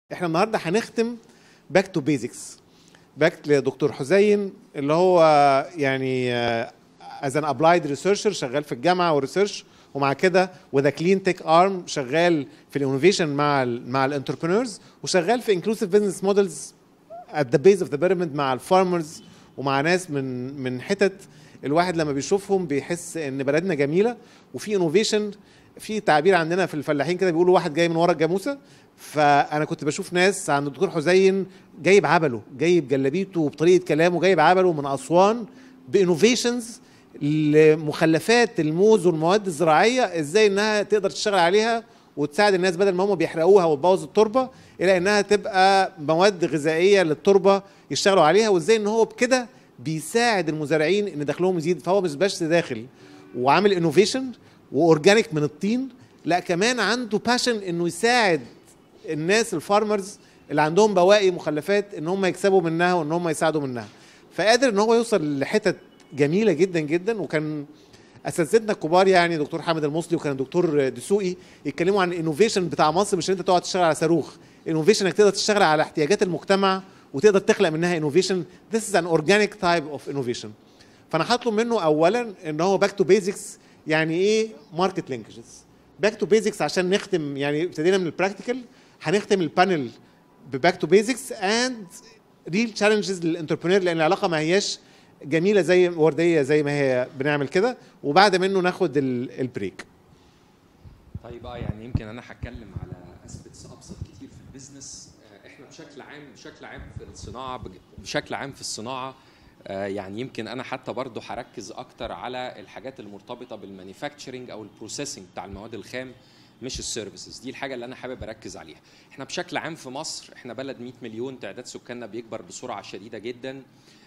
احنا النهارده هنختم باك تو بيزكس باك لدكتور حسين اللي هو يعني از ان ابلايد ريسيرشر شغال في الجامعه وريسيرش ومع كده وذا كلين تك ارم شغال في الانوفيشن مع ال مع الانتربرينورز وشغال في انكلوسيف بزنس مودلز ات ذا بيز اوف ذا بيراميد مع الفارمرز ومع ناس من من حتت الواحد لما بيشوفهم بيحس ان بلدنا جميله وفي انوفيشن في تعبير عندنا في الفلاحين كده بيقولوا واحد جاي من ورا الجاموسه فانا كنت بشوف ناس عند الدكتور حسين جايب عبله جايب جلابيته وبطريقه كلامه جايب عبله من اسوان بانوفيشنز لمخلفات الموز والمواد الزراعيه ازاي انها تقدر تشتغل عليها وتساعد الناس بدل ما هم بيحرقوها وتبوظ التربه الى انها تبقى مواد غذائيه للتربه يشتغلوا عليها وازاي ان هو بكده بيساعد المزارعين ان دخلهم يزيد فهو مش بس داخل وعامل انوفيشن واورجانيك من الطين لا كمان عنده باشن انه يساعد الناس الفارمرز اللي عندهم بواقي مخلفات ان هم يكسبوا منها وان هم يساعدوا منها فقادر ان هو يوصل لحتت جميله جدا جدا وكان اساتذتنا الكبار يعني دكتور حامد المصلي وكان دكتور دسوقي يتكلموا عن الانوفيشن بتاع مصر مش ان انت تقعد تشتغل على صاروخ انوفيشن انك تقدر تشتغل على احتياجات المجتمع وتقدر تخلق منها انوفيشن this is an organic type of innovation فانا هطلب منه اولا ان هو باك تو بيزكس يعني ايه ماركت لينكجز باك تو بيزكس عشان نختم يعني ابتدينا من البراكتيكال هنختم البانل بباك تو بيزكس اند ريل تشالنجز للانتربرينور لان العلاقه ما هياش جميله زي ورديه زي ما هي بنعمل كده وبعد منه ناخد البريك طيب اه يعني يمكن انا هتكلم على اسبكتس ابسط كتير في البيزنس احنا بشكل عام بشكل عام في الصناعه بشكل عام في الصناعه يعني يمكن انا حتى برضه هركز اكتر على الحاجات المرتبطه بالمانيفاكتشرنج او البروسيسنج بتاع المواد الخام مش السيرفيسز دي الحاجه اللي انا حابب اركز عليها احنا بشكل عام في مصر احنا بلد 100 مليون تعداد سكاننا بيكبر بسرعه شديده جدا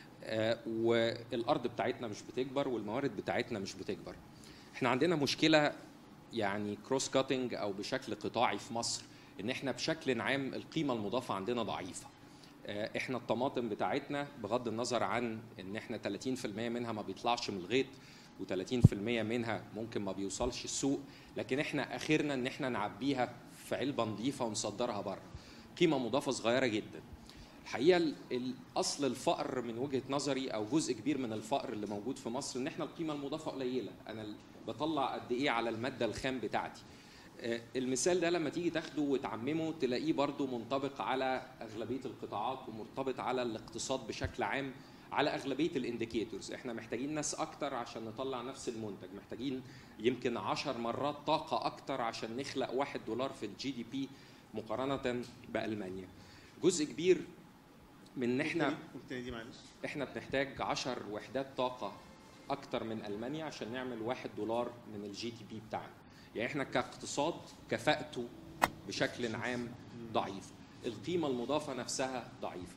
والارض بتاعتنا مش بتكبر والموارد بتاعتنا مش بتكبر احنا عندنا مشكله يعني كروس كاتنج او بشكل قطاعي في مصر ان احنا بشكل عام القيمه المضافه عندنا ضعيفه احنا الطماطم بتاعتنا بغض النظر عن ان احنا 30% منها ما بيطلعش من الغيط و30% منها ممكن ما بيوصلش السوق لكن احنا اخرنا ان احنا نعبيها في علبه نظيفه ونصدرها بره قيمه مضافه صغيره جدا الحقيقه اصل الفقر من وجهه نظري او جزء كبير من الفقر اللي موجود في مصر ان احنا القيمه المضافه قليله انا بطلع قد ايه على الماده الخام بتاعتي المثال ده لما تيجي تاخده وتعممه تلاقيه برضو منطبق على اغلبيه القطاعات ومرتبط على الاقتصاد بشكل عام على اغلبيه الانديكيتورز احنا محتاجين ناس اكتر عشان نطلع نفس المنتج محتاجين يمكن عشر مرات طاقه اكتر عشان نخلق واحد دولار في الجي دي بي مقارنه بالمانيا جزء كبير من ان احنا احنا بنحتاج 10 وحدات طاقه اكتر من المانيا عشان نعمل واحد دولار من الجي دي بي بتاعنا يعني احنا كاقتصاد كفاءته بشكل عام ضعيف القيمه المضافه نفسها ضعيفه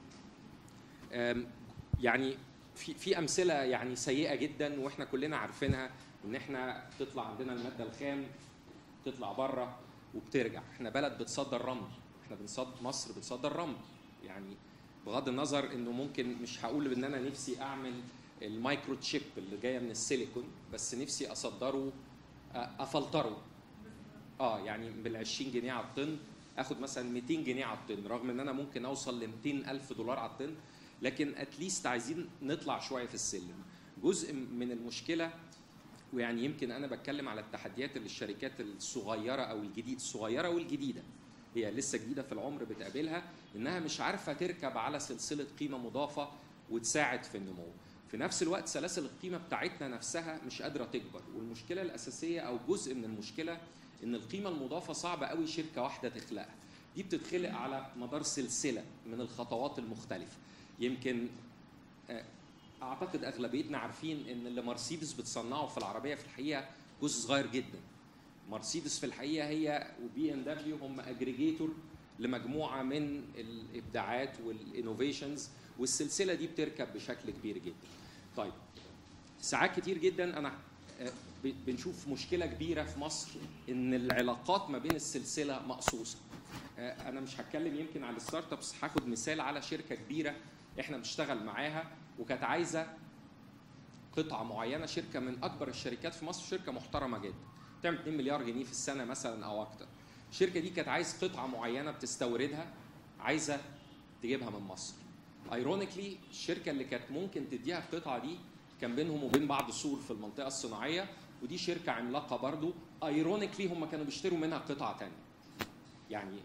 يعني في في امثله يعني سيئه جدا واحنا كلنا عارفينها ان احنا تطلع عندنا الماده الخام تطلع بره وبترجع احنا بلد بتصدر رمل احنا بنصدر مصر بتصدر رمل يعني بغض النظر انه ممكن مش هقول ان انا نفسي اعمل المايكرو تشيب اللي جايه من السيليكون بس نفسي اصدره افلتره اه يعني بال 20 جنيه على الطن اخد مثلا 200 جنيه على الطن رغم ان انا ممكن اوصل ل 200 الف دولار على الطن لكن اتليست عايزين نطلع شويه في السلم جزء من المشكله ويعني يمكن انا بتكلم على التحديات اللي الشركات الصغيره او الجديد الصغيره والجديده هي لسه جديده في العمر بتقابلها انها مش عارفه تركب على سلسله قيمه مضافه وتساعد في النمو في نفس الوقت سلاسل القيمه بتاعتنا نفسها مش قادره تكبر والمشكله الاساسيه او جزء من المشكله ان القيمه المضافه صعبه قوي شركه واحده تخلقها دي بتتخلق على مدار سلسله من الخطوات المختلفه يمكن اعتقد اغلبيتنا عارفين ان اللي مرسيدس بتصنعه في العربيه في الحقيقه جزء صغير جدا مرسيدس في الحقيقه هي وبي ام دبليو هم اجريجيتور لمجموعه من الابداعات والانوفيشنز والسلسله دي بتركب بشكل كبير جدا. طيب ساعات كتير جدا انا بنشوف مشكله كبيره في مصر ان العلاقات ما بين السلسله مقصوصه. انا مش هتكلم يمكن على الستارت ابس هاخد مثال على شركه كبيره احنا بنشتغل معاها وكانت عايزه قطعه معينه شركه من اكبر الشركات في مصر شركه محترمه جدا تعمل 2 مليار جنيه في السنه مثلا او اكتر الشركه دي كانت عايز قطعه معينه بتستوردها عايزه تجيبها من مصر ايرونيكلي الشركه اللي كانت ممكن تديها القطعه دي كان بينهم وبين بعض سور في المنطقه الصناعيه ودي شركه عملاقه برضو ايرونيكلي هم كانوا بيشتروا منها قطعه تانية يعني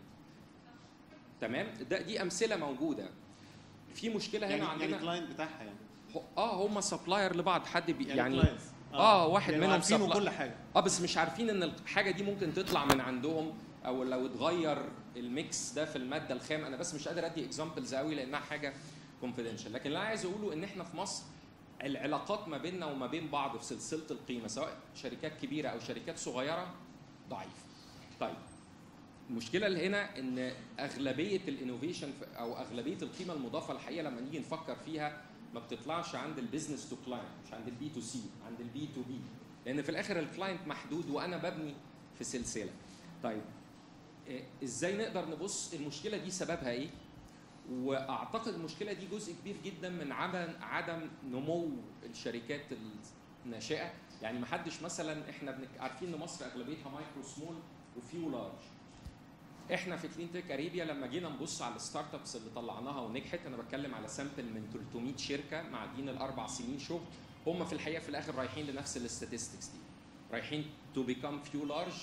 تمام ده دي امثله موجوده في مشكله هنا يعني عندنا يعني الكلاينت بتاعها يعني هو- اه هم سبلاير لبعض حد بي يعني, clients. اه واحد يعني منهم عارفينه supply- كل حاجه اه بس مش عارفين ان الحاجه دي ممكن تطلع من عندهم او لو اتغير الميكس ده في الماده الخام انا بس مش قادر ادي اكزامبلز قوي لانها حاجه كونفيدنشال لكن اللي انا عايز اقوله ان احنا في مصر العلاقات ما بيننا وما بين بعض في سلسله القيمه سواء شركات كبيره او شركات صغيره ضعيفه. طيب المشكله اللي هنا ان اغلبيه الانوفيشن او اغلبيه القيمه المضافه الحقيقه لما نيجي نفكر فيها ما بتطلعش عند البيزنس تو كلاينت مش عند البي تو سي عند البي تو بي لان في الاخر الكلاينت محدود وانا ببني في سلسله. طيب إيه، ازاي نقدر نبص المشكله دي سببها ايه؟ واعتقد المشكله دي جزء كبير جدا من عدم عدم نمو الشركات الناشئه يعني ما حدش مثلا احنا بنك عارفين ان مصر اغلبيتها مايكرو سمول وفيو لارج احنا في كلين تك اريبيا لما جينا نبص على الستارت ابس اللي طلعناها ونجحت انا بتكلم على سامبل من 300 شركه معديين الاربع سنين شغل هم في الحقيقه في الاخر رايحين لنفس الاستاتستكس دي رايحين تو بيكام فيو لارج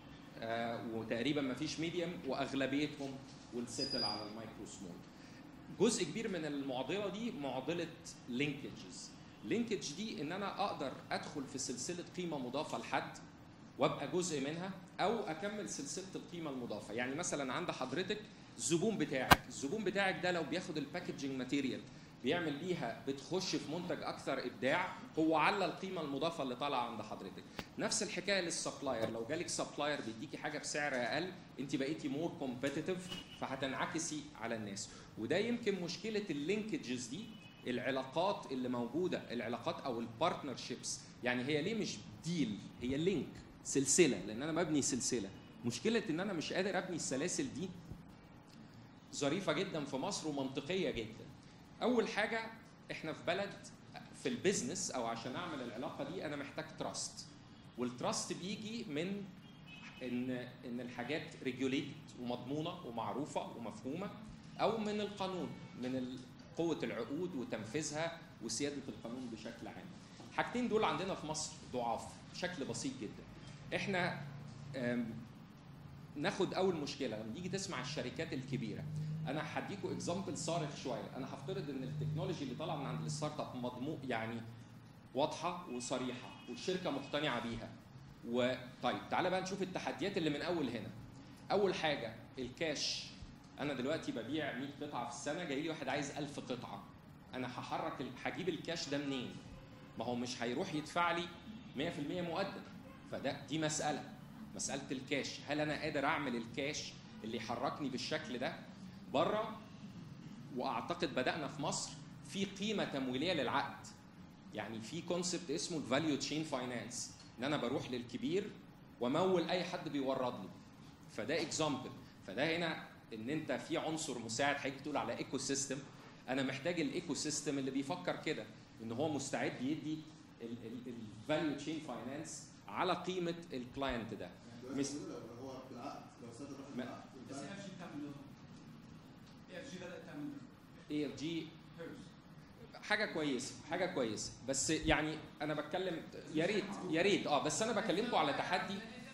وتقريبا ما فيش ميديوم واغلبيتهم والسيتل على المايكرو سمول جزء كبير من المعضله دي معضله لينكجز لينكج دي ان انا اقدر ادخل في سلسله قيمه مضافه لحد وابقى جزء منها او اكمل سلسله القيمه المضافه يعني مثلا عند حضرتك الزبون بتاعك الزبون بتاعك ده لو بياخد الباكجنج ماتيريال بيعمل بيها بتخش في منتج اكثر ابداع هو على القيمه المضافه اللي طالعه عند حضرتك نفس الحكايه للسبلاير لو جالك سبلاير بيديكي حاجه بسعر اقل انت بقيتي مور كومبيتيتيف فهتنعكسي على الناس وده يمكن مشكله اللينكجز دي العلاقات اللي موجوده العلاقات او البارتنرشيبس يعني هي ليه مش ديل هي لينك سلسله لان انا ببني سلسله مشكله ان انا مش قادر ابني السلاسل دي ظريفه جدا في مصر ومنطقيه جدا اول حاجه احنا في بلد في البيزنس او عشان اعمل العلاقه دي انا محتاج تراست والتراست بيجي من ان ان الحاجات ريجوليتد ومضمونه ومعروفه ومفهومه او من القانون من ال- قوه العقود وتنفيذها وسياده القانون بشكل عام الحاجتين دول عندنا في مصر ضعاف بشكل بسيط جدا احنا آم، ناخد اول مشكله لما تيجي تسمع الشركات الكبيره انا هديكوا اكزامبل صارخ شويه انا هفترض ان التكنولوجي اللي طالعه من عند الستارت اب مضمون يعني واضحه وصريحه والشركه مقتنعه بيها وطيب تعالى بقى نشوف التحديات اللي من اول هنا اول حاجه الكاش انا دلوقتي ببيع 100 قطعه في السنه جاي لي واحد عايز 1000 قطعه انا هحرك ال- هجيب الكاش ده منين ما هو مش هيروح يدفع لي 100% مقدم فده دي مساله مساله الكاش هل انا قادر اعمل الكاش اللي يحركني بالشكل ده بره واعتقد بدانا في مصر في قيمه تمويليه للعقد يعني في كونسبت اسمه الفاليو تشين فاينانس ان انا بروح للكبير وامول اي حد بيورد لي فده اكزامبل فده هنا ان انت في عنصر مساعد حضرتك تقول على ايكو سيستم انا محتاج الايكو سيستم اللي بيفكر كده ان هو مستعد يدي الفاليو تشين فاينانس على قيمه الكلاينت ده مس- هو في العقد لو صدر في ما- العقد بس اي اف جي بتعمل له اي اف جي بدات تعمل اي اف جي هيرز حاجه كويسه حاجه كويسه بس يعني انا بتكلم يا ريت يا ريت اه بس انا بكلمكم على تحدي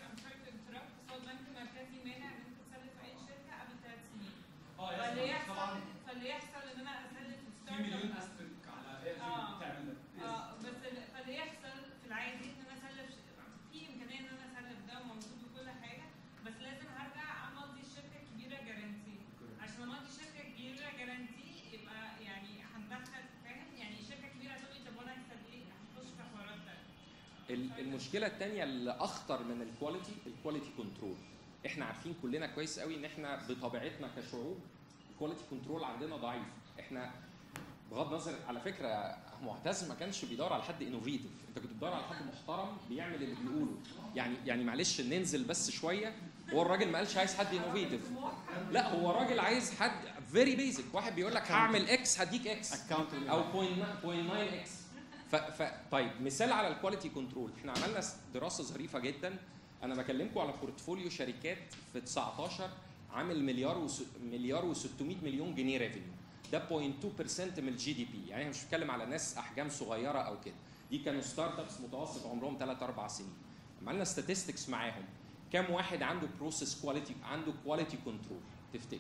البنك المركزي مانع ان انت تسلف اي شركه قبل ثلاث سنين اه فاللي يا يحصل طبعا فاللي يحصل ان انا اسلف في ستارت مليون اب استرك على اي اف آه. جي بتعمل ده اه بس ال- فاللي يحصل في العادي ان انا اسلف ش- في امكانيه ان انا اسلف ده وموجود وكل حاجه بس لازم هرجع امضي الشركه الكبيره جارانتي عشان امضي الشركه الكبيره جارانتي يبقى يعني هندخل فاهم يعني شركه كبيره هتقول لي طب وانا اكسب ايه؟ هخش في حوارات ده ال- المشكله الثانيه اللي اخطر من الكواليتي الكواليتي كنترول احنا عارفين كلنا كويس قوي ان احنا بطبيعتنا كشعوب الكواليتي كنترول عندنا ضعيف احنا بغض النظر على فكره معتز ما كانش بيدور على حد انوفيتيف انت كنت بتدور على حد محترم بيعمل اللي بيقوله يعني يعني معلش ننزل بس شويه هو الراجل ما قالش عايز حد انوفيتيف لا هو راجل عايز حد فيري بيزك واحد بيقول لك هعمل اكس هديك اكس اكونت او 0.9 اكس ف... ف... طيب مثال على الكواليتي كنترول احنا عملنا دراسه ظريفه جدا انا بكلمكم على بورتفوليو شركات في 19 عامل مليار وس... مليار و600 مليون جنيه ريفينيو ده 0.2% من الجي دي بي يعني احنا مش بنتكلم على ناس احجام صغيره او كده دي كانوا ستارت ابس متوسط عمرهم 3 4 سنين عملنا statistics معاهم كام واحد عنده بروسيس كواليتي عنده كواليتي كنترول تفتكر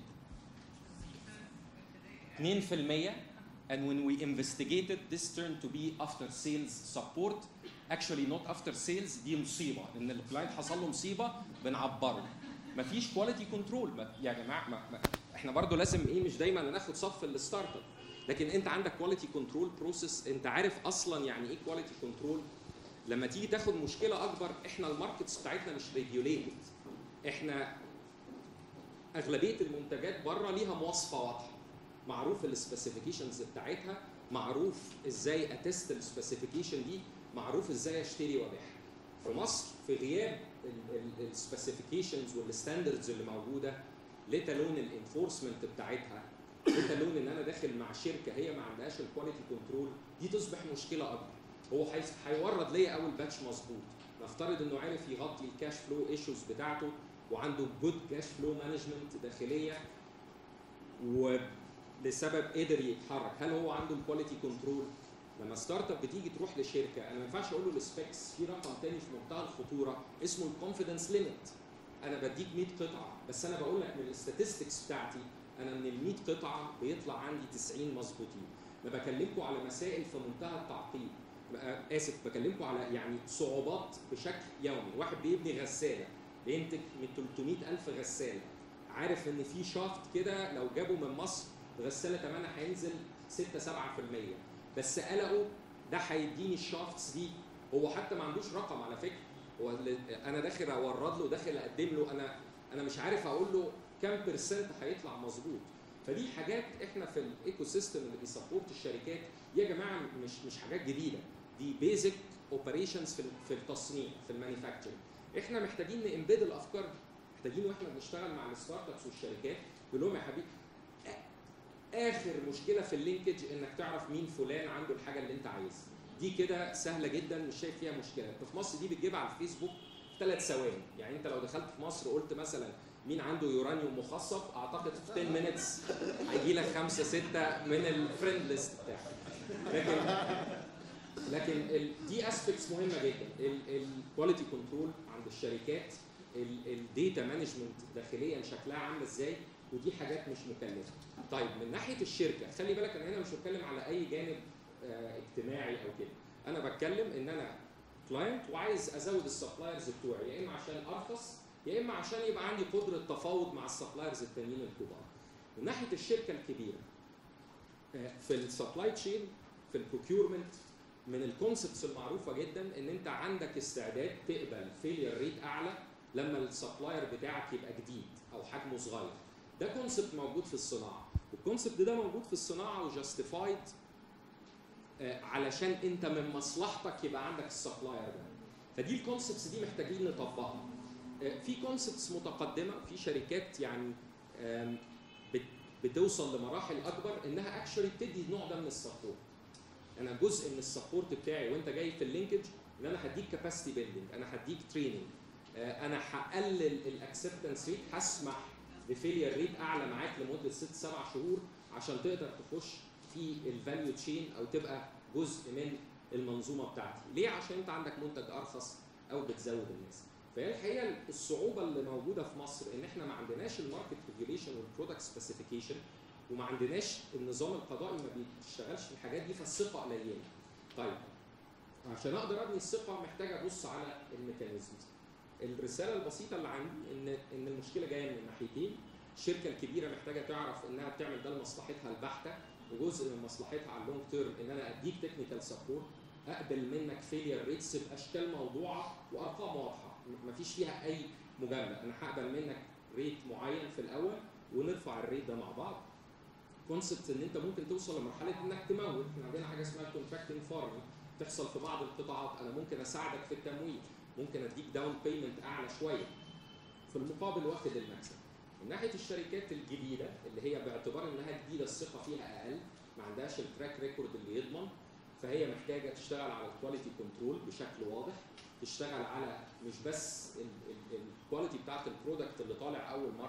2% and when we investigated this turned to be after sales support actually not after sales دي مصيبه ان الكلاينت حصل له مصيبه بنعبره مفيش كواليتي كنترول يا جماعه ما ما احنا برضو لازم ايه مش دايما ناخد صف الستارت اب لكن انت عندك كواليتي كنترول بروسيس انت عارف اصلا يعني ايه كواليتي كنترول لما تيجي تاخد مشكله اكبر احنا الماركتس بتاعتنا مش ريجوليتد احنا اغلبيه المنتجات بره ليها مواصفه واضحه معروف السبيسيفيكيشنز بتاعتها معروف ازاي اتست السبيسيفيكيشن دي معروف ازاي اشتري وابيع في مصر في غياب السبيسيفيكيشنز والستاندردز اللي موجوده لتالون الانفورسمنت بتاعتها لتالون ان انا داخل مع شركه هي ما عندهاش الكواليتي كنترول دي تصبح مشكله اكبر هو هيس- هيورد ليا اول باتش مظبوط نفترض انه عارف يغطي الكاش فلو ايشوز بتاعته وعنده جود كاش فلو مانجمنت داخليه ولسبب قدر يتحرك هل هو عنده الكواليتي كنترول لما ستارت اب بتيجي تروح لشركه انا ما ينفعش اقول له السبيكس في رقم تاني في منتهى الخطوره اسمه الكونفيدنس ليميت انا بديك 100 قطعه بس انا بقول لك من الاستاتستكس بتاعتي انا من ال 100 قطعه بيطلع عندي 90 مظبوطين انا بكلمكم على مسائل في منتهى التعقيد بقى- اسف بكلمكم على يعني صعوبات بشكل يومي واحد بيبني غساله بينتج من 300 الف غساله عارف ان في شافت كده لو جابه من مصر الغساله ثمنها هينزل 6 7% بس قلقوا ده هيديني الشافتس دي هو حتى ما عندوش رقم على فكره هو اللي- انا داخل اورد له داخل اقدم له انا انا مش عارف اقول له كام بيرسنت هيطلع مظبوط فدي حاجات احنا في الايكو سيستم اللي بيسبورت الشركات يا جماعه مش مش حاجات جديده دي بيزك اوبريشنز في في التصنيع في المانيفاكتشرنج احنا محتاجين نامبيد الافكار دي محتاجين واحنا بنشتغل مع الستارت ابس والشركات نقول لهم يا حبيبي اخر مشكله في اللينكج انك تعرف مين فلان عنده الحاجه اللي انت عايزها دي كده سهله جدا مش شايف فيها مشكله انت في مصر دي بتجيبها على الفيسبوك في ثلاث ثواني يعني انت لو دخلت في مصر قلت مثلا مين عنده يورانيوم مخصب اعتقد في 10 مينتس هيجي لك خمسه سته من الفريند ليست بتاعك لكن لكن ال دي اسبيكتس مهمه جدا الكواليتي كنترول عند الشركات الديتا مانجمنت داخليا شكلها عامله ازاي ودي حاجات مش مكلفه طيب من ناحيه الشركه خلي بالك انا هنا مش بتكلم على اي جانب آه، اجتماعي او كده انا بتكلم ان انا كلاينت وعايز ازود السبلايرز بتوعي يا اما عشان ارخص يا اما عشان يبقى عندي قدره تفاوض مع السبلايرز التانيين الكبار من ناحيه الشركه الكبيره آه، في السبلاي تشين في البروكيورمنت من الكونسبتس المعروفه جدا ان انت عندك استعداد تقبل فيلير ريت اعلى لما السبلاير بتاعك يبقى جديد او حجمه صغير ده كونسبت موجود في الصناعه والكونسبت ده موجود في الصناعه وجاستيفايد علشان انت من مصلحتك يبقى عندك السبلاير ده فدي الكونسبتس دي محتاجين نطبقها آه، في كونسبتس متقدمه في شركات يعني آم، بت- بتوصل لمراحل اكبر انها اكشولي بتدي نوع ده من السبورت انا جزء من السبورت بتاعي وانت جاي في اللينكج ان انا هديك كاباسيتي بيلدينج انا هديك تريننج انا هقلل الاكسبتنس ريت هسمح بفيلير ريت اعلى معاك لمده ست سبع شهور عشان تقدر تخش في الفاليو تشين او تبقى جزء من المنظومه بتاعتي ليه عشان انت عندك منتج ارخص او بتزود الناس فهي الحقيقه الصعوبه اللي موجوده في مصر ان احنا ما عندناش الماركت ريجوليشن والبرودكت سبيسيفيكيشن وما عندناش النظام القضائي ما بيشتغلش في الحاجات دي فالثقه قليله. طيب عشان اقدر ابني الثقه محتاج ابص على الميكانيزمز. الرساله البسيطه اللي عندي ان ان المشكله جايه من ناحيتين الشركه الكبيره محتاجه تعرف انها بتعمل ده لمصلحتها البحته وجزء من مصلحتها على اللونج تيرم ان انا اديك تكنيكال سبورت اقبل منك فيلير ريتس باشكال موضوعه وارقام واضحه م- مفيش فيها اي مجامله انا هقبل منك ريت معين في الاول ونرفع الريت ده مع بعض كونسبت ان انت ممكن توصل لمرحله انك تمول احنا عندنا حاجه اسمها كونتراكتنج فارمنج تحصل في بعض القطاعات انا ممكن اساعدك في التمويل ممكن اديك داون بيمنت اعلى شويه في المقابل واخد المكسب من ناحيه الشركات الجديده اللي هي باعتبار انها جديده الثقه فيها اقل ما عندهاش التراك ريكورد اللي يضمن فهي محتاجه تشتغل على الكواليتي كنترول بشكل واضح تشتغل على مش بس الكواليتي بتاعت البرودكت اللي طالع اول مره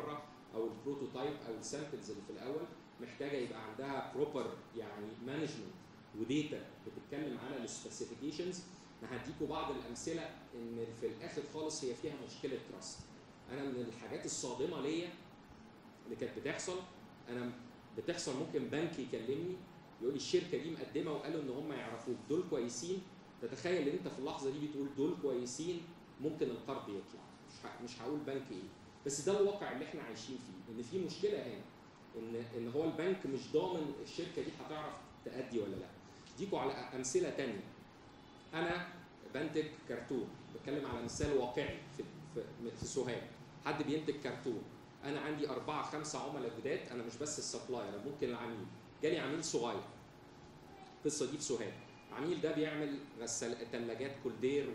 او البروتوتايب او السامبلز اللي في الاول محتاجه يبقى عندها بروبر يعني مانجمنت وديتا بتتكلم على السبيسيفيكيشنز انا هديكوا بعض الامثله ان في الاخر خالص هي فيها مشكله تراست انا من الحاجات الصادمه ليا اللي كانت بتحصل انا بتحصل ممكن بنك يكلمني يقول لي الشركه دي مقدمه وقالوا ان هم يعرفوك دول كويسين تتخيل ان انت في اللحظه دي بتقول دول كويسين ممكن القرض يطلع مش ه- مش هقول بنك ايه بس ده الواقع اللي احنا عايشين فيه ان في مشكله هنا ان ان هو البنك مش ضامن الشركه دي هتعرف تأدي ولا لا ديكوا على امثله تانية انا بنتج كرتون بتكلم على مثال واقعي في في, في سوهاج حد بينتج كرتون انا عندي أربعة خمسة عملاء جداد أنا مش بس السبلاير أنا ممكن العميل جالي عميل صغير القصة دي في سوهاج العميل ده بيعمل غسال ثلاجات كولدير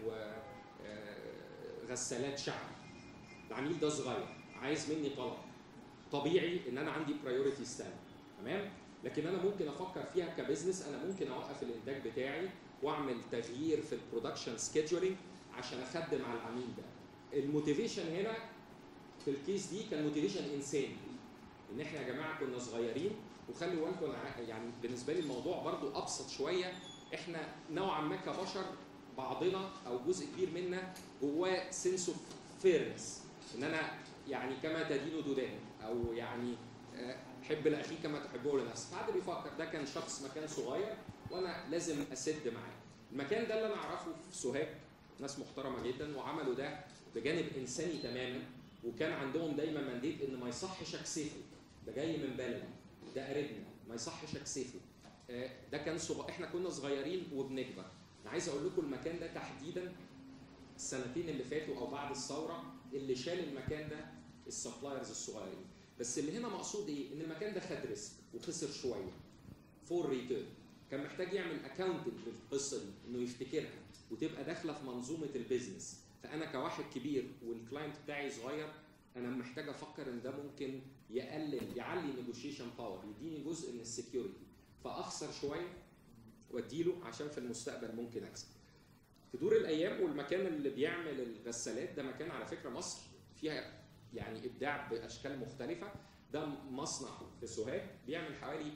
وغسالات شعبي العميل ده صغير عايز مني طلب طبيعي ان انا عندي برايورتي ستاند تمام لكن انا ممكن افكر فيها كبزنس انا ممكن اوقف الانتاج بتاعي واعمل تغيير في البرودكشن سكيدجولينج عشان اخدم على العميل ده الموتيفيشن هنا في الكيس دي كان موتيفيشن انساني ان احنا يا جماعه كنا صغيرين وخلي بالكم أنا ع- يعني بالنسبه لي الموضوع برضو ابسط شويه احنا نوعا ما كبشر بعضنا او جزء كبير منا جواه سنس اوف فيرنس ان انا يعني كما تدين تدان او يعني آه، حب الاخي كما تحبه لنفسك فحد بيفكر ده كان شخص مكان صغير وانا لازم اسد معاه المكان ده اللي انا اعرفه في سوهاج ناس محترمه جدا وعملوا ده بجانب انساني تماما وكان عندهم دايما منديت ان ما يصحش اكسفه ده جاي من بلدي ده قريبنا ما يصحش اكسفه آه، ده كان صغ... احنا كنا صغيرين وبنكبر انا عايز اقول لكم المكان ده تحديدا السنتين اللي فاتوا او بعد الثوره اللي شال المكان ده السبلايرز الصغيرين بس اللي هنا مقصود ايه ان المكان ده خد ريسك وخسر شويه فور ريتيرن كان محتاج يعمل اكاونتنج للقصه دي انه يفتكرها وتبقى داخله في منظومه البيزنس فانا كواحد كبير والكلاينت بتاعي صغير انا محتاج افكر ان ده ممكن يقلل يعلي نيجوشيشن باور يديني جزء من السكيورتي فاخسر شويه واديله عشان في المستقبل ممكن اكسب تدور الايام والمكان اللي بيعمل الغسالات ده مكان على فكره مصر فيها يعني ابداع باشكال مختلفه ده مصنع في سوهاج بيعمل حوالي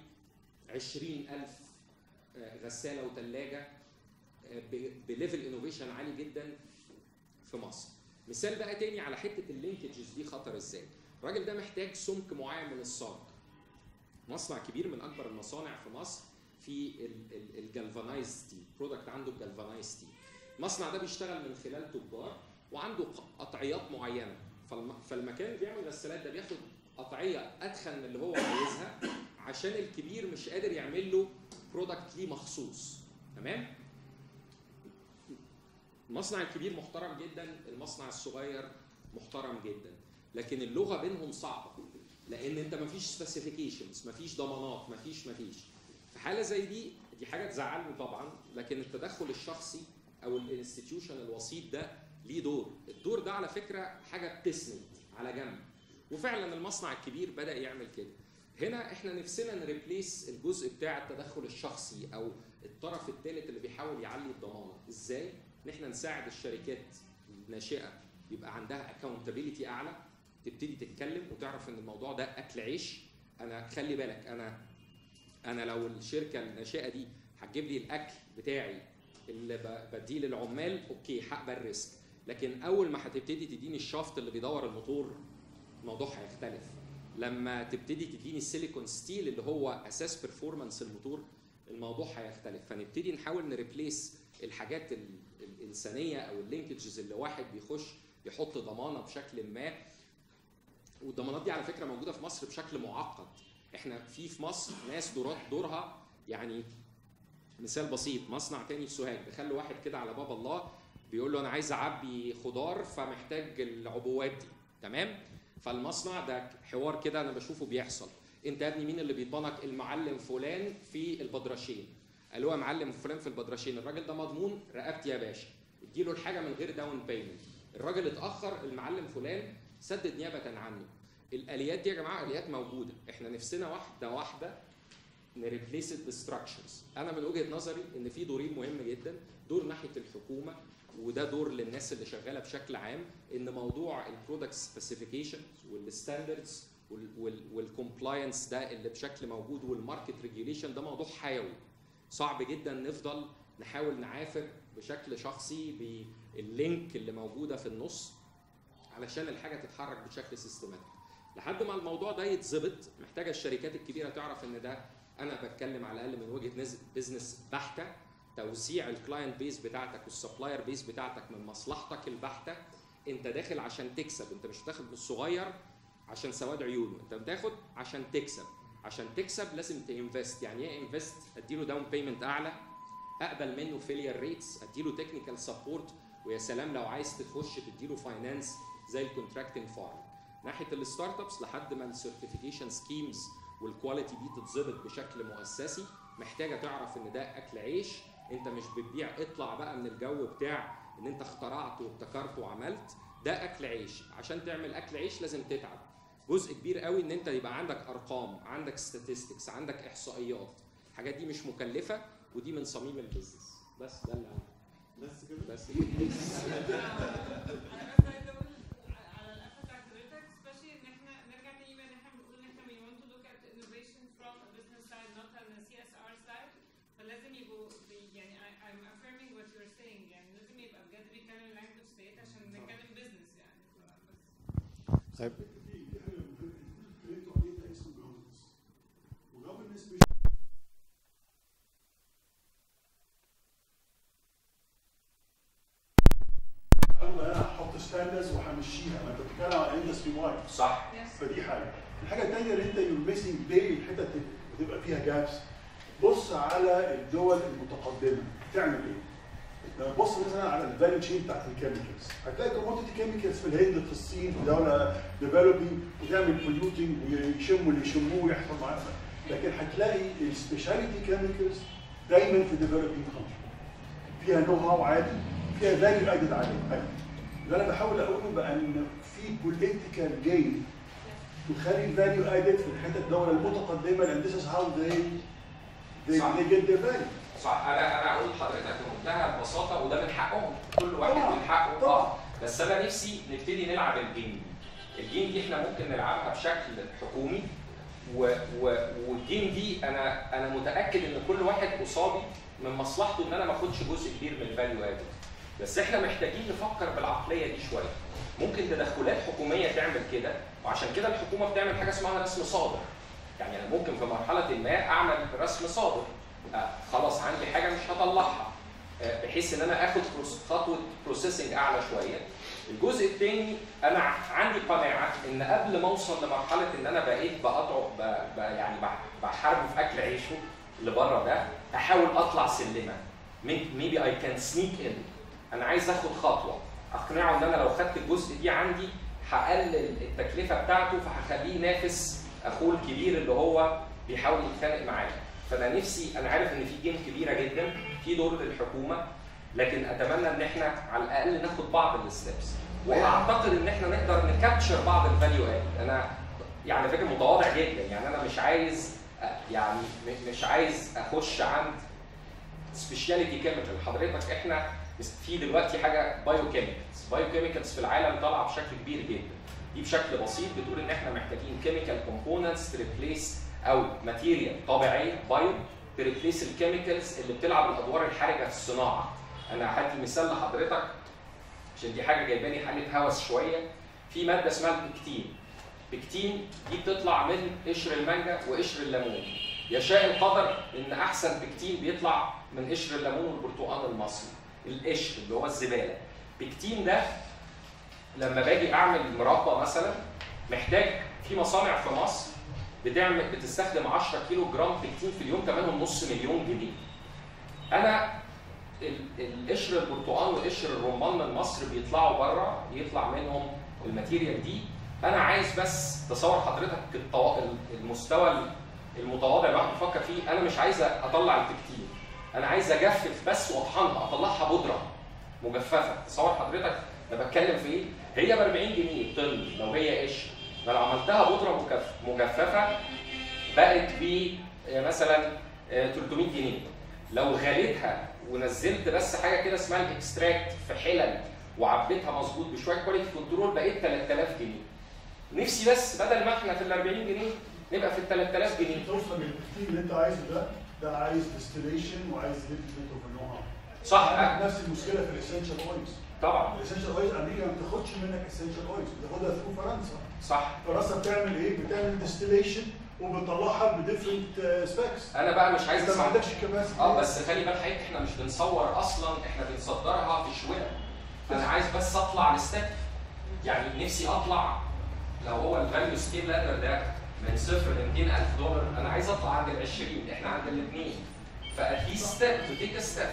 20000 آه، غساله وثلاجه بليفل انوفيشن عالي جدا في مصر مثال بقى تاني على حته اللينكجز دي خطر ازاي الراجل ده محتاج سمك معين من الصاج مصنع كبير من اكبر المصانع في مصر في الجالفانايز ستيل برودكت عنده الجالفانايز ستيل المصنع ده بيشتغل من خلال تجار وعنده ق- قطعيات معينه فالم- فالمكان اللي بيعمل غسالات ده بياخد قطعيه اتخن من اللي هو عايزها عشان الكبير مش قادر يعمل له برودكت ليه مخصوص تمام المصنع الكبير محترم جدا المصنع الصغير محترم جدا لكن اللغه بينهم صعبه لان انت مفيش سبيسيفيكيشنز مفيش ضمانات مفيش مفيش في حاله زي دي دي حاجه تزعلني طبعا لكن التدخل الشخصي او الانستتيوشن الوسيط ده ليه دور الدور ده على فكره حاجه بتسند على جنب وفعلا المصنع الكبير بدا يعمل كده هنا احنا نفسنا نريبليس الجزء بتاع التدخل الشخصي او الطرف الثالث اللي بيحاول يعلي الضمانه ازاي ان احنا نساعد الشركات الناشئه يبقى عندها اكونتابيلتي اعلى تبتدي تتكلم وتعرف ان الموضوع ده اكل عيش انا خلي بالك انا انا لو الشركه الناشئه دي هتجيب لي الاكل بتاعي اللي ب- بديه للعمال اوكي هقبل ريسك لكن اول ما هتبتدي تديني الشافت اللي بيدور الموتور الموضوع هيختلف لما تبتدي تديني السيليكون ستيل اللي هو اساس بيرفورمانس الموتور الموضوع هيختلف فنبتدي نحاول نريبليس الحاجات ال- الانسانيه او اللينكجز اللي واحد بيخش يحط ضمانه بشكل ما والضمانات دي على فكره موجوده في مصر بشكل معقد احنا في في مصر ناس دورات دورها يعني مثال بسيط مصنع تاني في سوهاج دخل له واحد كده على باب الله بيقول له انا عايز اعبي خضار فمحتاج العبوات دي تمام فالمصنع ده حوار كده انا بشوفه بيحصل انت يا ابني مين اللي بيضمنك المعلم فلان في البدرشين قال له يا معلم فلان في البدرشين الراجل ده مضمون رقبتي يا باشا اديله الحاجه من غير داون بيمنت الراجل اتاخر المعلم فلان سدد نيابه عنه الاليات دي يا جماعه اليات موجوده احنا نفسنا واحده واحده نريبليس الديستراكشنز انا من وجهه نظري ان في دورين مهم جدا دور ناحيه الحكومه وده دور للناس اللي شغاله بشكل عام ان موضوع البرودكت سبيسيفيكيشنز والستاندردز والكومبلاينس ده اللي بشكل موجود والماركت ريجيوليشن ده موضوع حيوي صعب جدا نفضل نحاول نعافر بشكل شخصي باللينك اللي موجوده في النص علشان الحاجه تتحرك بشكل سيستماتيك لحد ما الموضوع ده يتظبط محتاجه الشركات الكبيره تعرف ان ده انا بتكلم على الاقل من وجهه بزنس بحته توزيع الكلاينت بيس بتاعتك والسبلاير بيس بتاعتك من مصلحتك البحته انت داخل عشان تكسب انت مش داخل بالصغير عشان سواد عيونه انت بتاخد عشان تكسب عشان تكسب لازم تنفست يعني ايه انفست اديله داون بيمنت اعلى اقبل منه فيلير ريتس اديله تكنيكال سبورت ويا سلام لو عايز تخش تديله فاينانس زي الكونتراكتنج فارم ناحيه الستارت ابس لحد ما السيرتيفيكيشن سكيمز والكواليتي دي تتظبط بشكل مؤسسي محتاجه تعرف ان ده اكل عيش انت مش بتبيع اطلع بقى من الجو بتاع ان انت اخترعت وابتكرت وعملت ده اكل عيش عشان تعمل اكل عيش لازم تتعب جزء كبير قوي ان انت يبقى عندك ارقام عندك statistics عندك احصائيات الحاجات دي مش مكلفه ودي من صميم البيزنس بس ده اللي عندي. بس كده بس انا بس عايزه اقول على الاساس بتاع حضرتك especially ان احنا نرجع تاني بقى ان احنا بنقول ان احنا we want to look at innovation from a business side not on a CSR side فلازم يبقوا بي- يعني I- I'm affirming what you're saying يعني لازم يبقى بجد بيتكلم language ديت عشان نتكلم business يعني بس طيب دي دي حاجه مهمه اتكلمتوا عليه ده اسمه جوفرنس وجوفرنس مش انا هحط ستاندرز وهمشيها ما انت بتتكلم على اندستري وايد صح فدي حاجه الحاجه الثانيه اللي انت يور ميسنج ليه الحتت بتبقى فيها جابس بص على الدول المتقدمه بتعمل ايه لما تبص مثلا على الفاليو تشين بتاعت الكيميكالز هتلاقي كوموديتي كيميكالز في الهند في الصين في دوله ديفلوبينج وتعمل بوليوتنج ويشموا اللي يشموه ويحصل معاه لكن هتلاقي السبيشاليتي كيميكالز دايما في ديفلوبينج كونتري فيها نو هاو عالي فيها فاليو ادد عالي عالي. اللي انا بحاول اقوله بقى ان في بوليتيكال جيم تخلي الفاليو ادد في الحته الدوله المتقدمه لان this is how they they, صح. they get their value صح انا انا اقول لحضرتك بمنتهى البساطه وده من حقهم كل واحد طبعاً. من حقه طبعاً. اه بس انا نفسي نبتدي نلعب الجيم دي الجيم دي احنا ممكن نلعبها بشكل حكومي و و والجيم دي انا انا متاكد ان كل واحد قصادي من مصلحته ان انا ما اخدش جزء كبير من الفاليو ادد بس احنا محتاجين نفكر بالعقليه دي شويه ممكن تدخلات حكوميه تعمل كده وعشان كده الحكومه بتعمل حاجه اسمها رسم صادر يعني انا ممكن في مرحله ما اعمل رسم صادر آه خلاص عندي حاجه مش هطلعها آه بحيث ان انا اخد بروس- خطوه بروسيسنج اعلى شويه الجزء الثاني انا عندي قناعه ان قبل ما اوصل لمرحله ان انا بقيت بقطعه ب- ب- يعني بح- بحاربه في اكل عيشه اللي بره ده احاول اطلع سلمه ميبي اي كان سنيك ان انا عايز اخد خطوه اقنعه ان انا لو خدت الجزء دي عندي هقلل التكلفه بتاعته فهخليه ينافس اخوه الكبير اللي هو بيحاول يتخانق معايا فانا نفسي انا عارف ان في جيم كبيره جدا في دور للحكومه لكن اتمنى ان احنا على الاقل ناخد بعض الستبس واعتقد ان احنا نقدر نكابتشر بعض الفاليو اد انا يعني فكره متواضع جدا يعني انا مش عايز يعني م- مش عايز اخش عند سبيشاليتي كيميكال حضرتك احنا في دلوقتي حاجه بايو كيميكالز بايو كيميكالز في العالم طالعه بشكل كبير جدا دي بشكل بسيط بتقول ان احنا محتاجين كيميكال كومبوننتس تريبليس او ماتيريال طبيعيه بايو تريبليس الكيميكالز اللي بتلعب الادوار الحرجه في الصناعه انا هدي مثال لحضرتك عشان دي حاجه جايباني حاله هوس شويه في ماده اسمها البكتين بكتين دي بتطلع من قشر المانجا وقشر الليمون يشاء القدر ان احسن بكتين بيطلع من قشر الليمون والبرتقال المصري القشر اللي هو الزباله بكتين ده لما باجي اعمل مربى مثلا محتاج في مصانع في مصر بتعمل بتستخدم 10 كيلو جرام بكتين في اليوم ثمنهم نص مليون جنيه انا ال- القشر البرتقال وقشر الرمان من مصر بيطلعوا بره يطلع منهم الماتيريال دي انا عايز بس تصور حضرتك الطو... المستوى المتواضع اللي الواحد بيفكر فيه انا مش عايز اطلع البكتين انا عايز اجفف بس واطحنها اطلعها بودره مجففه تصور حضرتك انا بتكلم في ايه هي ب 40 جنيه طن لو هي قشر انا لو عملتها بودره مكف... مجففه بقت ب مثلا آه، 300 جنيه لو غليتها ونزلت بس حاجه كده اسمها الاكستراكت في حلل وعبيتها مظبوط بشويه كواليتي كنترول بقيت 3000 جنيه نفسي بس بدل ما احنا في ال 40 جنيه نبقى في ال 3000 جنيه توصل للتكتيك اللي انت عايزه ده ده عايز ديستليشن وعايز ليتل بيت اوف نو هاو صح نفس المشكله في الاسنشال اويلز طبعا الاسنشال اويلز امريكا ما بتاخدش منك اسنشال اويلز بتاخدها ثرو فرنسا صح فرنسا بتعمل ايه؟ بتعمل ديستليشن وبتطلعها بديفرنت سبيكس انا بقى مش عايز انت ما اسمع عندكش كباسيتي اه بس خلي بالك حضرتك احنا مش بنصور اصلا احنا بنصدرها في شويه انا عايز بس اطلع الستيب يعني نفسي اطلع لو هو الفاليو سكيل لادر ده من صفر ل 200000 دولار انا عايز اطلع عند ال 20 احنا عند الاثنين فاتليست ستيب تو تيك ستيب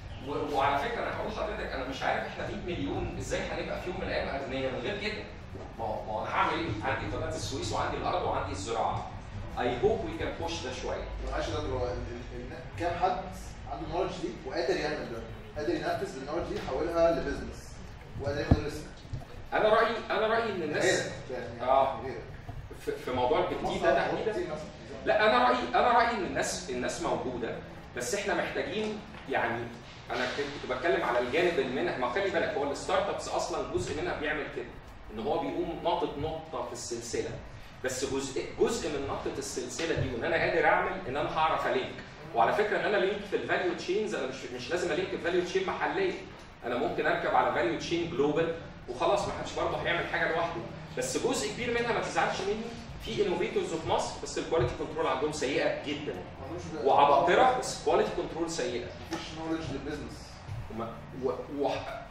وعلى فكره انا هقول لحضرتك انا مش عارف احنا 100 مليون ازاي هنبقى في يوم من الايام اغنياء من غير كده ما هو ما هو انا هعمل ايه؟ عندي قناه السويس وعندي الارض وعندي الزراعه اي هوب وي كان بوش ده شويه معلش ده هو ال- ال- ال- كام حد عنده النولج دي وقادر يعمل ده قادر ينفذ النولج دي يحولها لبزنس وقادر ياخد ريسك انا رايي انا رايي ان الناس غيرك يعني آه. غيرك. في في موضوع البكتير ده تحديدا كتير مثلا. لا انا رايي انا رايي ان الناس الناس موجوده بس احنا محتاجين يعني انا كنت بتكلم على الجانب المنح ما خلي بالك هو الستارت ابس اصلا جزء منها بيعمل كده ان هو بيقوم ناطط نقطه في السلسله بس جزء جزء من نقطه السلسله دي وان انا قادر اعمل ان انا هعرف الينك وعلى فكره ان انا لينك في الفاليو تشينز انا مش مش لازم الينك في فاليو تشين محليه انا ممكن اركب على فاليو تشين جلوبال وخلاص ما حدش برضه هيعمل حاجه لوحده بس جزء كبير منها ما تزعلش مني في انوفيتورز في مصر بس الكواليتي كنترول عندهم سيئه جدا ملوش- وعباقره بس كواليتي كنترول سيئه مفيش نولج للبزنس وما- و... و...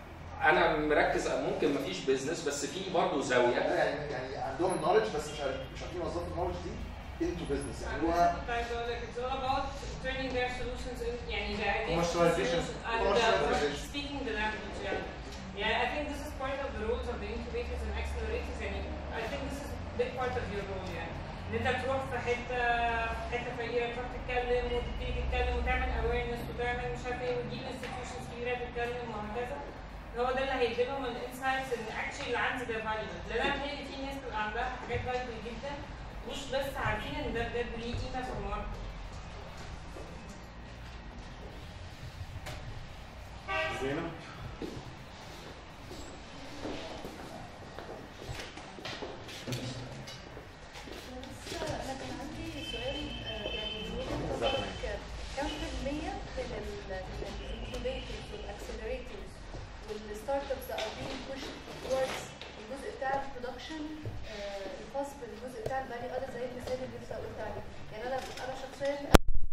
انا مركز ممكن ما فيش بيزنس بس في برضه زاويه يعني يعني عندهم النولج بس مش عارف مش عارفين يوظفوا النولج دي into business يعني أنا هو كنت عايزة أقول لك it's all about turning their solutions in يعني the ideas Commercialization. solutions and Commercialization. uh, speaking the language يعني yeah I think this is part of the roles of the incubators and accelerators يعني I think this is a big part of your role يعني ان انت تروح في حته في حته فقيره تروح تتكلم وتبتدي تتكلم وتعمل awareness وتعمل مش عارف ايه وتجيب institutions كبيره تتكلم وهكذا هو ده اللي هيديلهم الانسايتس ان اكشلي اللي عندي ده فاليبل لان انا بتهيألي في ناس بتبقى عندها حاجات فاليبل جدا مش بس عارفين ان ده بجد ليه قيمه في الماركت زينب بس انا كان عندي سؤال آه، يعني من وجهه نظرك كم في المية من الانكوبيتورز والاكسلريتورز والستارت ابس that are being pushed towards الجزء بتاع البرودكشن الخاص بالجزء بتاع الفاليو ادد زي المثال اللي انت قلت عليه يعني انا انا شخصيا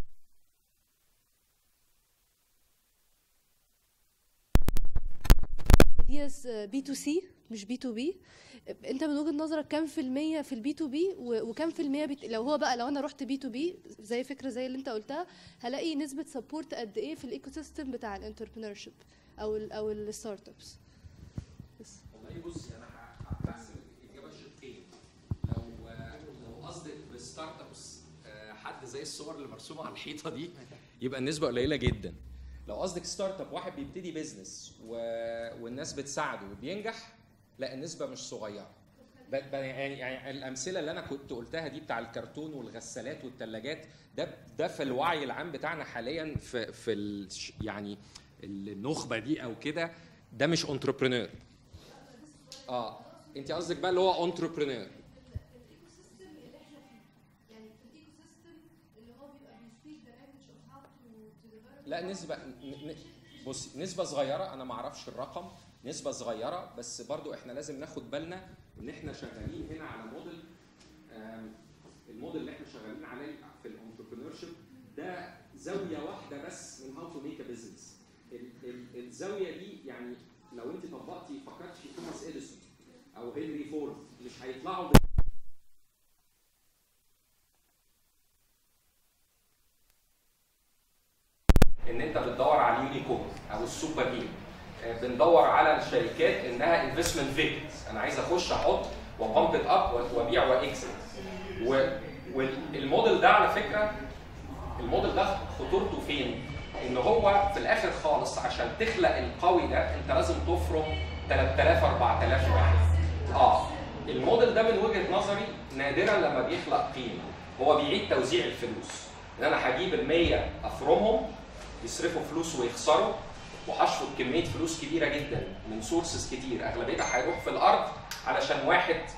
ديز بي تو سي مش بي تو بي انت من وجهه نظرك كام في المية في البي تو بي وكام في المية بت... لو هو بقى لو انا رحت بي تو بي زي فكره زي اللي انت قلتها هلاقي نسبه سبورت قد ايه في الايكو سيستم بتاع الانتربرينور شيب او ال او الستارت ابس بس والله بصي انا ه- هقسم الاجابه شقين لو لو قصدك بستارت ابس آه، حد زي الصور اللي مرسومه على الحيطه دي يبقى النسبه قليله جدا لو قصدك ستارت اب واحد بيبتدي بيزنس و... والناس بتساعده وبينجح لا النسبه مش صغيره ب- ب- يعني يعني الامثله اللي انا كنت قلتها دي بتاع الكرتون والغسالات والثلاجات ده ده في الوعي العام بتاعنا حاليا في في ال يعني النخبه دي او كده ده مش انتربرينور اه انت قصدك بقى اللي هو انتربرينور الايكو سيستم اللي احنا فيه يعني في الايكو سيستم اللي هو بيبقى بيسبيك ذا لانجوج اوف هاو تو ديفلوب لا نسبة ن- ن- بصي نسبة صغيرة أنا ما أعرفش الرقم نسبة صغيرة بس برضو إحنا لازم ناخد بالنا إن إحنا شغالين هنا على موديل آم، الموديل اللي إحنا شغالين عليه في الانتربرينور شيب ده زاوية واحدة بس من هاو تو ميك ا بزنس الزاوية دي يعني لو أنت طبقتي فكرت في توماس إديسون أو هنري فورد مش هيطلعوا ان انت بتدور على اليونيكورن او السوبر هيرو آه، بندور على الشركات انها انفستمنت فيكتورز انا عايز اخش احط وبامب ات اب وابيع واكسل والموديل ده على فكره الموديل ده خطورته فين؟ ان هو في الاخر خالص عشان تخلق القوي ده انت لازم تفرم 3000 4000 واحد. اه الموديل ده من وجهه نظري نادرا لما بيخلق قيمه هو بيعيد توزيع الفلوس ان انا هجيب ال 100 افرمهم يصرفوا فلوس ويخسروا وهشفط كميه فلوس كبيره جدا من سورسز كتير اغلبيتها هيروح في الارض علشان واحد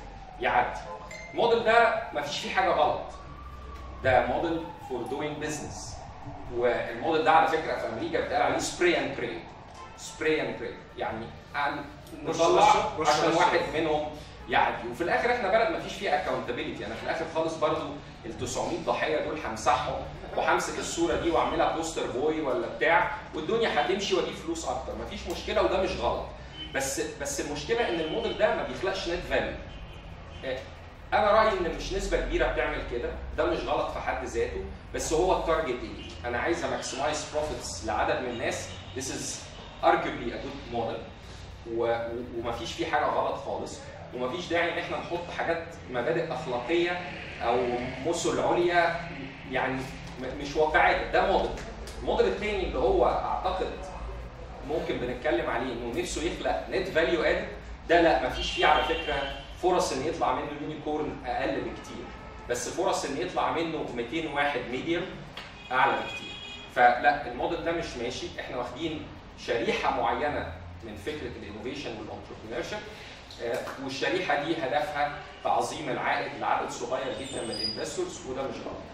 يعدي الموديل ده ما فيش فيه حاجه غلط ده موديل فور دوينج بزنس والموديل ده على فكره في امريكا بيتقال عليه سبراي اند براي سبراي اند براي يعني عن- نطلع رش- رش- عشان رش. واحد منهم يعدي وفي الاخر احنا بلد ما فيش فيها اكونتابيلتي انا في الاخر خالص برضو ال 900 ضحيه دول همسحهم وهمسك الصوره دي واعملها بوستر بوي ولا بتاع والدنيا هتمشي واجيب فلوس اكتر مفيش مشكله وده مش غلط بس بس المشكله ان الموديل ده ما بيخلقش نت فاليو انا رايي ان مش نسبه كبيره بتعمل كده ده مش غلط في حد ذاته بس هو التارجت ايه انا عايز اماكسمايز بروفيتس لعدد من الناس this is arguably a good model و- و- ومفيش فيه حاجه غلط خالص ومفيش داعي ان احنا نحط حاجات مبادئ اخلاقيه او مثل عليا يعني م- مش واقعيه ده موديل الموديل الثاني اللي هو اعتقد ممكن بنتكلم عليه انه نفسه يخلق نت فاليو اد ده لا مفيش فيه على فكره فرص ان يطلع منه يونيكورن اقل بكتير بس فرص ان يطلع منه 200 واحد ميديوم اعلى بكتير فلا الموديل ده مش ماشي احنا واخدين شريحه معينه من فكره الانوفيشن والانتربرينور شيب والشريحه دي هدفها تعظيم العائد لعدد صغير جدا من الانفستورز وده مش غلط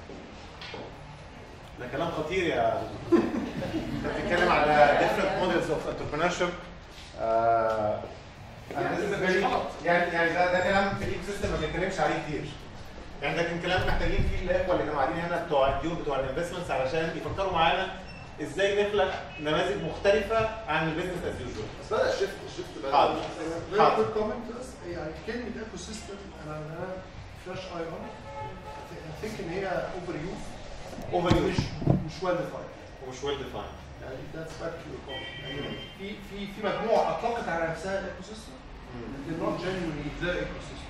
ده كلام خطير يا دكتور انت بتتكلم على different models of entrepreneurship آه، يعني this is مش very- غلط. يعني يعني ده ده كلام في الايكو سيستم ما بنتكلمش عليه كتير يعني ده كان كلام محتاجين فيه الاخوه اللي كانوا قاعدين هنا بتوع الديون بتوع الانفستمنتس علشان يفكروا معانا ازاي نخلق نماذج مختلفه عن البيزنس از يوجوال بس بدا الشيفت الشيفت بدا حاضر. فيري حاضر. كويك كومنت بس يعني كلمه ايكو سيستم انا انا فلاش اي اون ثينك ان هي اوفر يوز Overuse. مش مش ويل ديفايند ومش ويل ديفاين يعني ذاتس باك تو يور كومنت يعني في في في مجموعه اطلقت على نفسها الايكو سيستم they're not genuinely the ecosystem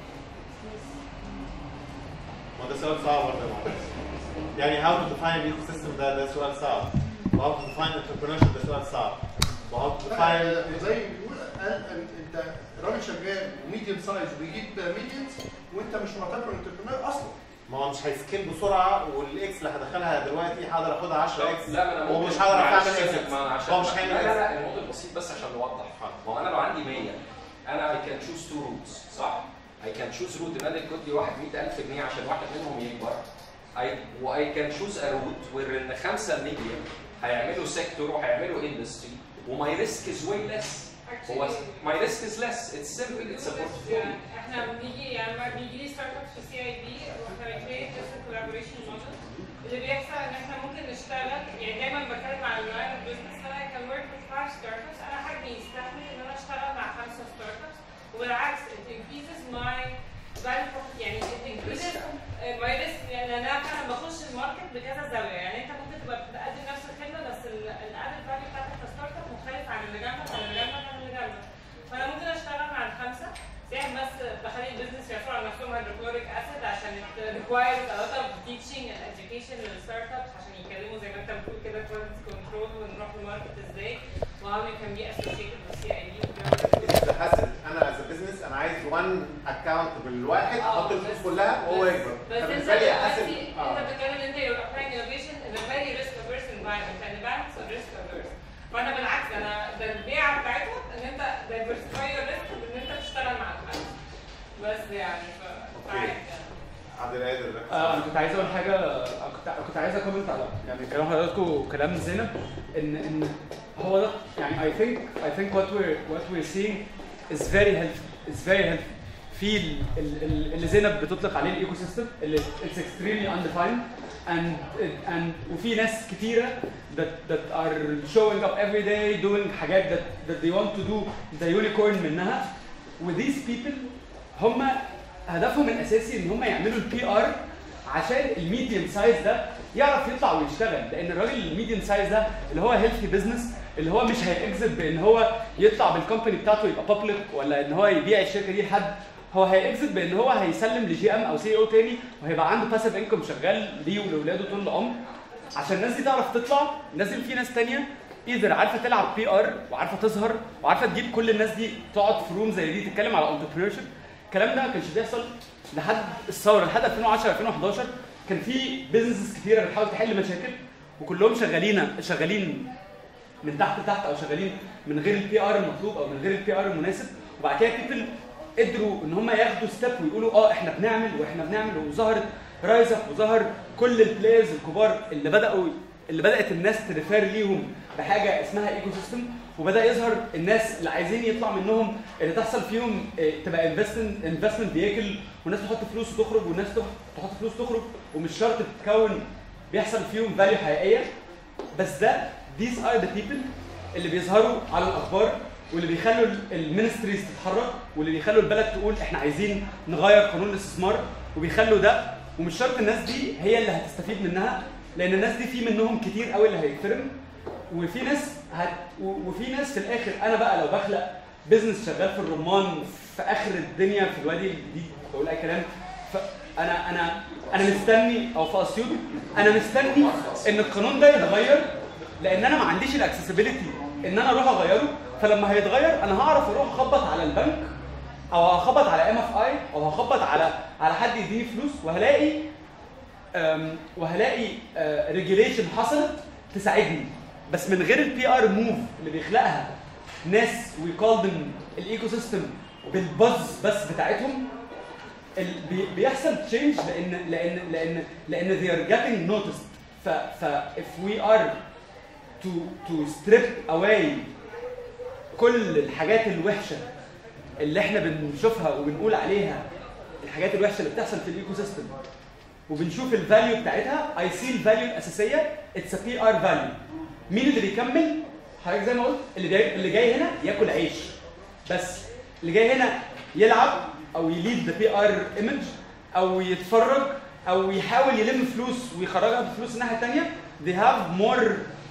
ما ده سؤال صعب برضه يا معلم. يعني how to define الايكو سيستم ده ده سؤال صعب و how to define entrepreneurship ده سؤال صعب و how to define لا، زي ما بيقول قال أن- انت راجل شغال وميديوم سايز وبيجيب ميديمز وانت مش معتبر انتربرنور اصلا ما هو مش هيسكيل بسرعه والاكس اللي هدخلها دلوقتي هقدر اخدها 10 اكس لا ما انا ومش ممكن- هعرف معلش اعمل يا اكس سيد، ما أنا عشان هو مش لا هيعمل لا اكس لا الموضوع بسيط بس عشان نوضح ما هو انا لو عندي 100 انا I can choose two routes صح؟ I can choose route ان انا يكون لي واحد 100000 جنيه عشان واحد منهم يكبر I و I can choose a route where ان خمسه مليون هيعملوا سيكتور وهيعملوا اندستري وماي ريسك از واي ليس هو ماي ريسك از ليس اتس سمبل اتس ا portfolio احنا بنيجي يعني لما بيجي لي ستارت اب في سي اي بي واحنا بنكريت كولابوريشن موديل اللي بيحصل ان احنا ممكن نشتغل يعني دايما بتكلم على اللاين اوف بزنس انا كان ورك with five ستارت ابس انا حجمي يستحمل ان انا اشتغل مع خمسه ستارت ابس وبالعكس it increases my value prop- يعني it increases uh, my risk يعني انا فعلا بخش الماركت بكذا زاويه يعني انت ممكن تبقى بتقدم نفس الخدمه بس الادد فاليو بتاعتك كستارت اب مختلف عن اللي جنبك عن اللي جنبك عن اللي جنبك فانا ممكن اشتغل مع الخمسه ساعات بس بخلي البيزنس يعرفوا على نفسهم هيدروكلوريك اسيد عشان it requires a lot of teaching and education للستارت ابس عشان يتكلموا زي ما انت بتقول كده quality control ونروح الماركت ازاي و how you can be associated with CID اذا حاسس انا از بزنس انا عايز وان اكونت بالواحد احط الفلوس كلها وهو يكبر بس انت فبالنسبه لي احاسب دلوقتي انت بتتكلم ان انت you're applying innovation in a very risk averse environment and the banks are risk averse فانا بالعكس انا ده البيعه بتاعتهم ان انت diversify your risk ان انت تشتغل مع الحد بس يعني ف اوكي. عبد القادر آه، انا كنت عايز اقول حاجه آه، كنت كنت عايز اكومنت على يعني كلام حضراتكم وكلام زينب ان ان هو ده يعني I think I think what we're what we're seeing is very helpful is very helpful في ال- ال- ال- اللي زينب بتطلق عليه الايكو سيستم اللي it's extremely undefined and and وفي ناس كتيره that that are showing up every day doing حاجات that that they want to do the unicorn منها و these people هم هدفهم الاساسي ان هم يعملوا البي ار عشان الميديم سايز ده يعرف يطلع ويشتغل لان الراجل الميديم سايز ده اللي هو هيلثي بزنس اللي هو مش هيكذب بان هو يطلع بالكومباني بتاعته يبقى بابليك ولا ان هو يبيع الشركه دي لحد هو هيكذب بان هو هيسلم لجي ام او سي او تاني وهيبقى عنده باسيف انكم شغال ليه ولاولاده طول العمر عشان الناس دي تعرف تطلع لازم في ناس تانية ايذر عارفه تلعب بي ار وعارفه تظهر وعارفه تجيب كل الناس دي تقعد في روم زي دي تتكلم على انتربرينور الكلام ده ما كانش بيحصل لحد الثوره لحد 2010 2011 كان في بيزنسز كتيره بتحاول تحل مشاكل وكلهم شغالين شغالين من تحت لتحت او شغالين من غير البي ار المطلوب او من غير البي ار المناسب وبعد كده بيبل قدروا ان هم ياخدوا ستيب ويقولوا اه احنا بنعمل واحنا بنعمل وظهرت رايز اب وظهر كل البلايرز الكبار اللي بداوا اللي بدات الناس تريفير ليهم بحاجه اسمها ايكو سيستم وبدا يظهر الناس اللي عايزين يطلع منهم اللي تحصل فيهم آه، تبقى انفستمنت انفستمنت فيكل والناس تحط فلوس وتخرج والناس تح- تحط فلوس تخرج ومش شرط تتكون بيحصل فيهم فاليو حقيقيه بس ده these are the people اللي بيظهروا على الاخبار واللي بيخلوا المينستريز تتحرك واللي بيخلوا البلد تقول احنا عايزين نغير قانون الاستثمار وبيخلوا ده ومش شرط الناس دي هي اللي هتستفيد منها لان الناس دي في منهم كتير قوي اللي هيتفرم وفي ناس هت... و- وفي ناس في الاخر انا بقى لو بخلق بزنس شغال في الرمان في اخر الدنيا في الوادي الجديد بقول اي كلام فانا انا انا مستني او في اسيوط انا مستني ان القانون ده يتغير لان انا ما عنديش الاكسسبيلتي ان انا اروح اغيره فلما هيتغير انا هعرف اروح اخبط على البنك او هخبط على ام اف اي او هخبط على على حد يديني فلوس وهلاقي أم، وهلاقي ريجيليشن حصلت تساعدني بس من غير البي ار موف اللي بيخلقها ناس وي كول ذم الايكو سيستم بالبز بس بتاعتهم ال- بي- بيحصل تشينج لان لان لان لان they are getting noticed ف ف if we are to to strip away كل الحاجات الوحشه اللي احنا بنشوفها وبنقول عليها الحاجات الوحشه اللي بتحصل في الايكو سيستم وبنشوف الفاليو بتاعتها اي سي الفاليو الاساسيه اتس ا بي ار فاليو مين اللي بيكمل حضرتك زي ما قلت اللي جاي اللي جاي هنا ياكل عيش بس اللي جاي هنا يلعب او يليد ذا بي ار ايمج او يتفرج او يحاول يلم فلوس ويخرجها بفلوس الناحيه الثانيه they have more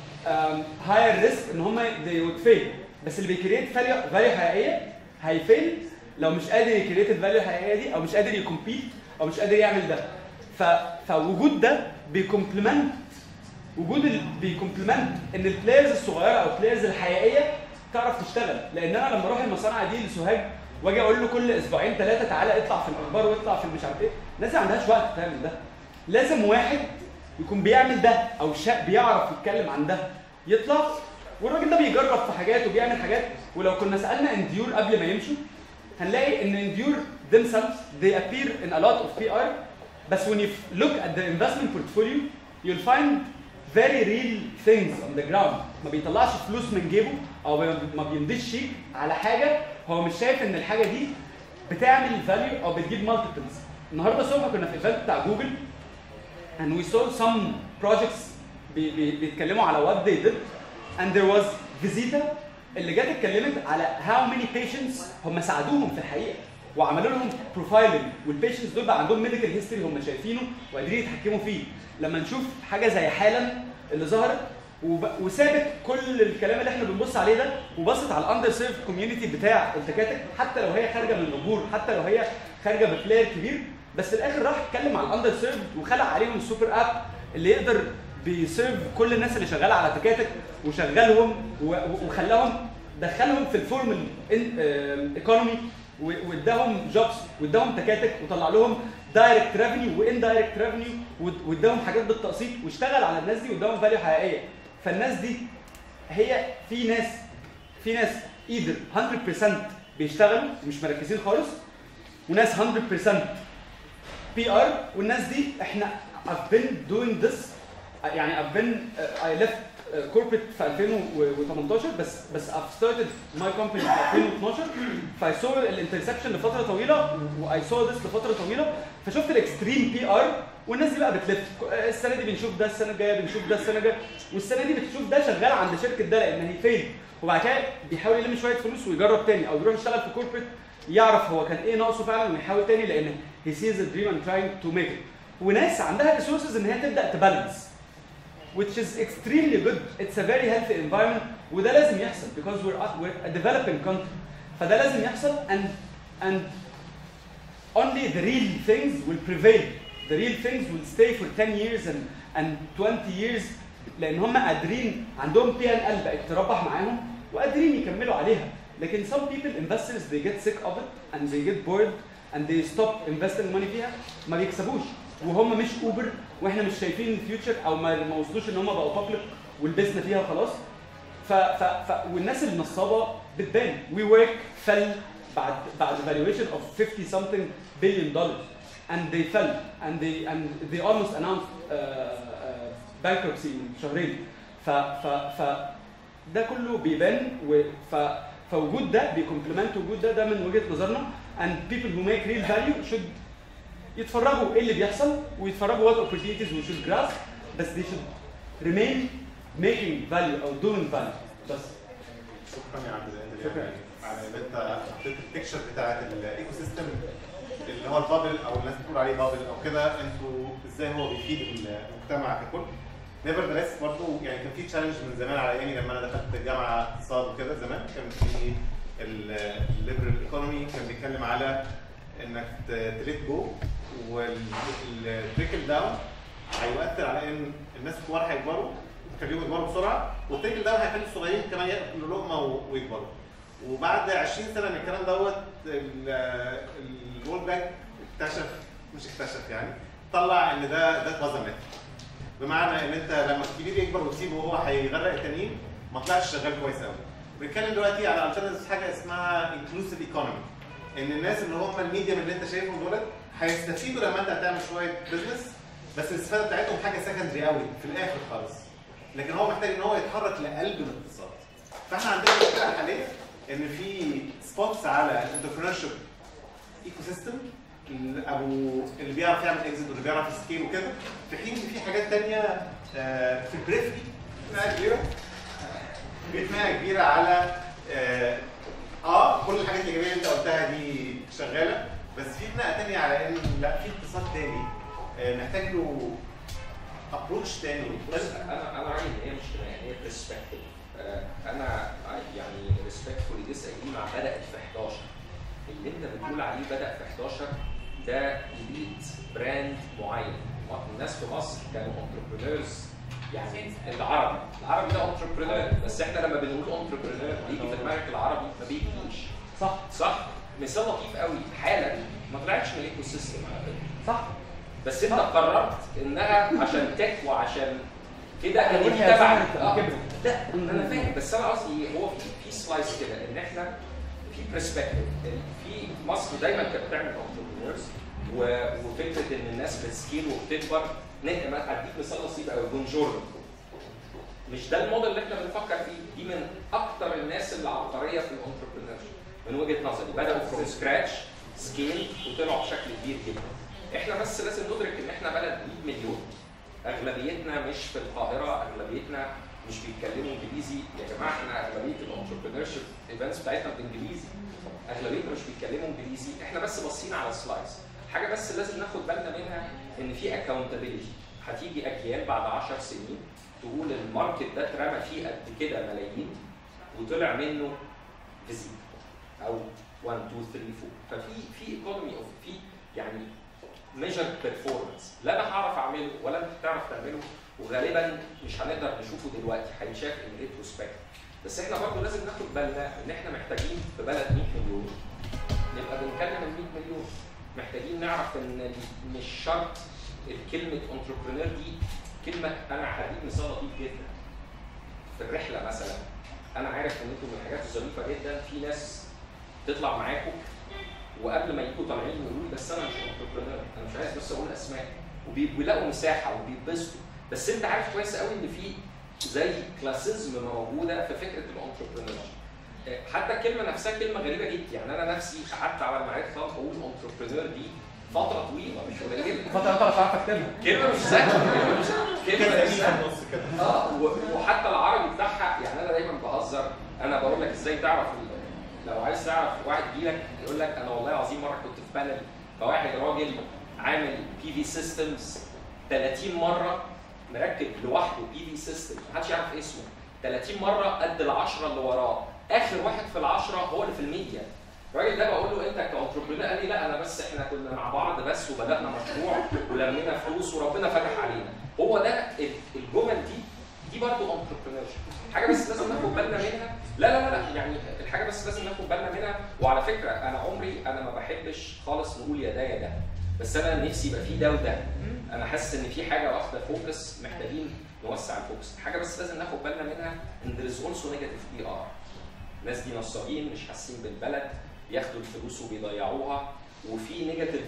um, higher risk ان هم they would fail بس اللي بيكريت فاليو حقيقيه هيفيل لو مش قادر يكريت الفاليو الحقيقيه دي او مش قادر يكمبيت او مش قادر يعمل ده ف... فوجود ده بيكمبلمنت وجود ال... بيكمبلمنت ان البلايرز الصغيره او البلايرز الحقيقيه تعرف تشتغل لان انا لما اروح المصانع دي لسوهاج واجي اقول له كل اسبوعين ثلاثه تعالى اطلع في الاخبار واطلع في مش عارف ايه الناس ما عندهاش وقت تعمل ده لازم واحد يكون بيعمل ده او شا... بيعرف يتكلم عن ده يطلع والراجل ده بيجرب في حاجات وبيعمل حاجات ولو كنا سالنا انديور قبل ما يمشوا هنلاقي ان انديور themselves they appear in a lot of PR بس when you look at the investment portfolio you'll find very real things on the ground ما بيطلعش فلوس من جيبه او ما بيمضيش شيك على حاجه هو مش شايف ان الحاجه دي بتعمل فاليو او بتجيب مالتيبلز النهارده الصبح كنا في ايفنت بتاع جوجل and we saw some projects بي بي بيتكلموا على what they did and there was visita اللي جت اتكلمت على how many patients هم ساعدوهم في الحقيقه وعملوا لهم بروفايلنج والبيشنتس دول بقى عندهم ميديكال هيستوري هم شايفينه وقادرين يتحكموا فيه لما نشوف حاجه زي حالا اللي ظهرت وب... وسابت كل الكلام اللي احنا بنبص عليه ده وبصت على الاندر سيرف كوميونتي بتاع التكاتك حتى لو هي خارجه من القبور حتى لو هي خارجه ببلاير كبير بس الاخر راح اتكلم على الاندر سيرف وخلق عليهم السوبر اب اللي يقدر بيسيرف كل الناس اللي شغاله على تكاتك وشغلهم و- و- وخلاهم دخلهم في الفورمال ايكونومي واداهم جوبز واداهم تكاتك وطلع لهم دايركت ريفينيو وان دايركت ريفينيو واداهم حاجات بالتقسيط واشتغل على الناس دي واداهم فاليو حقيقيه فالناس دي هي في ناس في ناس ايذر 100% بيشتغلوا مش مركزين خالص وناس 100% بي ار والناس دي احنا I've been doing this يعني I've been uh, I left uh, corporate في 2018 بس بس I've started my company في 2012 فاي saw الانترسكشن لفتره طويله واي saw this لفتره طويله فشفت الاكستريم بي ار والناس دي بقى بتلف السنه دي بنشوف ده السنه الجايه بنشوف ده السنه الجايه والسنه دي بتشوف ده شغال عند شركه ده لان هي فين وبعد كده بيحاول يلم شويه فلوس ويجرب تاني او يروح يشتغل في كوربريت يعرف هو كان ايه ناقصه فعلا ويحاول تاني لان he sees a dream and trying to make it وناس عندها ريسورسز ان هي تبدا تبالانس which is extremely good it's a very healthy environment وده لازم يحصل because we're a, we're a developing country فده لازم يحصل and and only the real things will prevail the real things will stay for 10 years and and 20 years لان هم قادرين عندهم بي ان ال بقت تربح معاهم وقادرين يكملوا عليها لكن some people investors they get sick of it and they get bored and they stop investing money فيها ما بيكسبوش وهم مش اوبر واحنا مش شايفين الفيوتشر او ما ما وصلوش ان هم بقوا بابليك ولبسنا فيها خلاص ف ف ف والناس النصابه بتبان وي ورك فل بعد بعد valuation of 50 something billion dollars and they fell and they and they almost announced uh, uh, bankruptcy من شهرين ف ف ف ده كله بيبان و ف فوجود ده بيكمبلمنت وجود ده ده من وجهه نظرنا and people who make real value should يتفرجوا ايه اللي بيحصل ويتفرجوا what opportunities we should grasp بس they should remain making value او doing value بس شكرا يا عبد القادر شكرا. يعني على ان انت حطيت البيكتشر بتاعت الايكو سيستم اللي هو البابل او الناس بتقول عليه بابل او كده انتوا ازاي هو بيفيد المجتمع ككل نيفر برضه يعني كان في تشالنج من زمان على ايامي لما انا دخلت الجامعه اقتصاد وكده زمان كان في الليبرال ايكونومي كان بيتكلم على انك تليت جو والتريكل داون هيؤثر على ان الناس الكبار هيكبروا يخليهم يكبروا بسرعه والتريكل داون هيخلي الصغيرين كمان ياكلوا لقمه و- ويكبروا وبعد 20 سنه من الكلام دوت الورلد بانك اكتشف مش اكتشف يعني طلع ان ده ده كوازا ميث بمعنى ان انت لما الكبير يكبر وتسيبه وهو هيغرق التانيين ما طلعش شغال كويس قوي. بنتكلم دلوقتي على alternatives حاجه اسمها انكلوسيف ايكونومي ان الناس اللي هم الميديم اللي انت شايفهم دولت هيستفيدوا لما انت هتعمل شويه بزنس بس الاستفاده بتاعتهم حاجه سكندري قوي في الاخر خالص لكن هو محتاج ان هو يتحرك لقلب الاقتصاد فاحنا عندنا مشكله حاليا ان في سبوتس على الانتربرينور شيب ايكو سيستم ابو اللي بيعرف يعمل اكزيت واللي بيعرف يسكيل وكده في حين ان في حاجات تانية آه، في البريفري خناقه كبيره في خناقه كبيره على اه آه، كل الحاجات الايجابيه اللي انت قلتها دي شغاله بس في خناقه تانية على ان لا في اقتصاد تاني آه، محتاج له ابروتش تاني بص انا انا رايي ان هي مش خناقه هي برسبكتيف انا يعني ريسبكتفولي ديس مع بدات في 11 اللي انت بتقول عليه بدا في 11 ده اليت براند معين الناس في مصر كانوا انتربرينورز يعني العربي العربي ده انتربرينور بس احنا لما بنقول انتربرينور بيجي في دماغك العربي ما بيجيش صح صح مثال لطيف قوي حالا ما طلعتش من الايكو سيستم على فكره صح بس انت قررت انها عشان تك وعشان كده ان دي وهي تبع ظهرت آه. وكبرت. لا انا فاهم بس انا قصدي هو في في سلايس كده ان احنا في برسبكتيف في مصر دايما كانت بتعمل انتربرينورز وفكره ان الناس بتسكيل وبتكبر ن- ما هديك مثال بسيط قوي بونجورنو مش ده الموديل اللي احنا بنفكر فيه دي من اكتر الناس اللي عبقريه في الانتربرينور من وجهه نظري بداوا فروم سكراتش سكيل وطلعوا بشكل كبير جدا احنا بس لازم ندرك ان احنا بلد 100 مليون اغلبيتنا مش في القاهره اغلبيتنا مش بيتكلموا انجليزي يا جماعه احنا اغلبيه الانتربرينور شيب ايفنتس بتاعتنا بالانجليزي اغلبيتنا مش بيتكلموا انجليزي احنا بس باصين على السلايس حاجه بس لازم ناخد بالنا منها ان في اكونتابيلتي هتيجي اجيال بعد 10 سنين تقول الماركت ده اترمى فيه قد كده ملايين وطلع منه فيزيت او 1 2 3 4 ففي في ايكونومي اوف في يعني ميجر بيرفورمانس لا انا هعرف اعمله ولا انت هتعرف تعمله وغالبا مش هنقدر نشوفه دلوقتي هيتشاف ان ريتروسبكت بس احنا برضه لازم ناخد بالنا ان احنا محتاجين في بلد 100 مليون نبقى بنتكلم ال 100 مليون محتاجين نعرف ان مش شرط الكلمه انتربرينور دي كلمه انا هديك مثال لطيف جدا في الرحله مثلا انا عارف ان انتم من الحاجات الظريفه جدا في ناس تطلع معاكم وقبل ما يجوا طالعين يقولوا لي بس انا مش انتربرينور انا مش عايز بس اقول اسماء وبيلاقوا مساحه وبيتبسطوا بس انت عارف كويس قوي ان في زي كلاسيزم موجوده في فكره الانتربرينور حتى الكلمه نفسها كلمه غريبه جدا يعني انا نفسي قعدت على ما عرفت اقول انتربرينور دي فتره طويله مش قليله فتره انت مش عارف اكتبها كلمه مش سهله كلمه مش كلمه كده مش في سهله النص كده اه و- وحتى العربي بتاعها يعني انا دايما بهزر انا بقول لك ازاي تعرف ال- لو عايز تعرف واحد يجي لك يقول لك انا والله العظيم مره كنت في بانل فواحد راجل عامل بي في سيستمز 30 مره مركب لوحده بي في سيستم محدش يعرف اسمه 30 مره قد العشره اللي وراه اخر واحد في العشره هو اللي في الميديا الراجل ده بقول له انت كانتربرينور قال لي لا انا بس احنا كنا مع بعض بس وبدانا مشروع ولمينا فلوس وربنا فتح علينا هو ده ال- الجمل دي دي برضه انتربرينور حاجه بس لازم ناخد بالنا منها لا لا لا لا يعني الحاجه بس لازم ناخد بالنا منها وعلى فكره انا عمري انا ما بحبش خالص نقول يا ده يا ده بس انا نفسي يبقى في ده وده انا حاسس ان في حاجه واخده فوكس محتاجين نوسع الفوكس حاجه بس لازم ناخد بالنا منها ان there is also negative PR الناس دي نصابين مش حاسين بالبلد بياخدوا الفلوس وبيضيعوها وفي نيجاتيف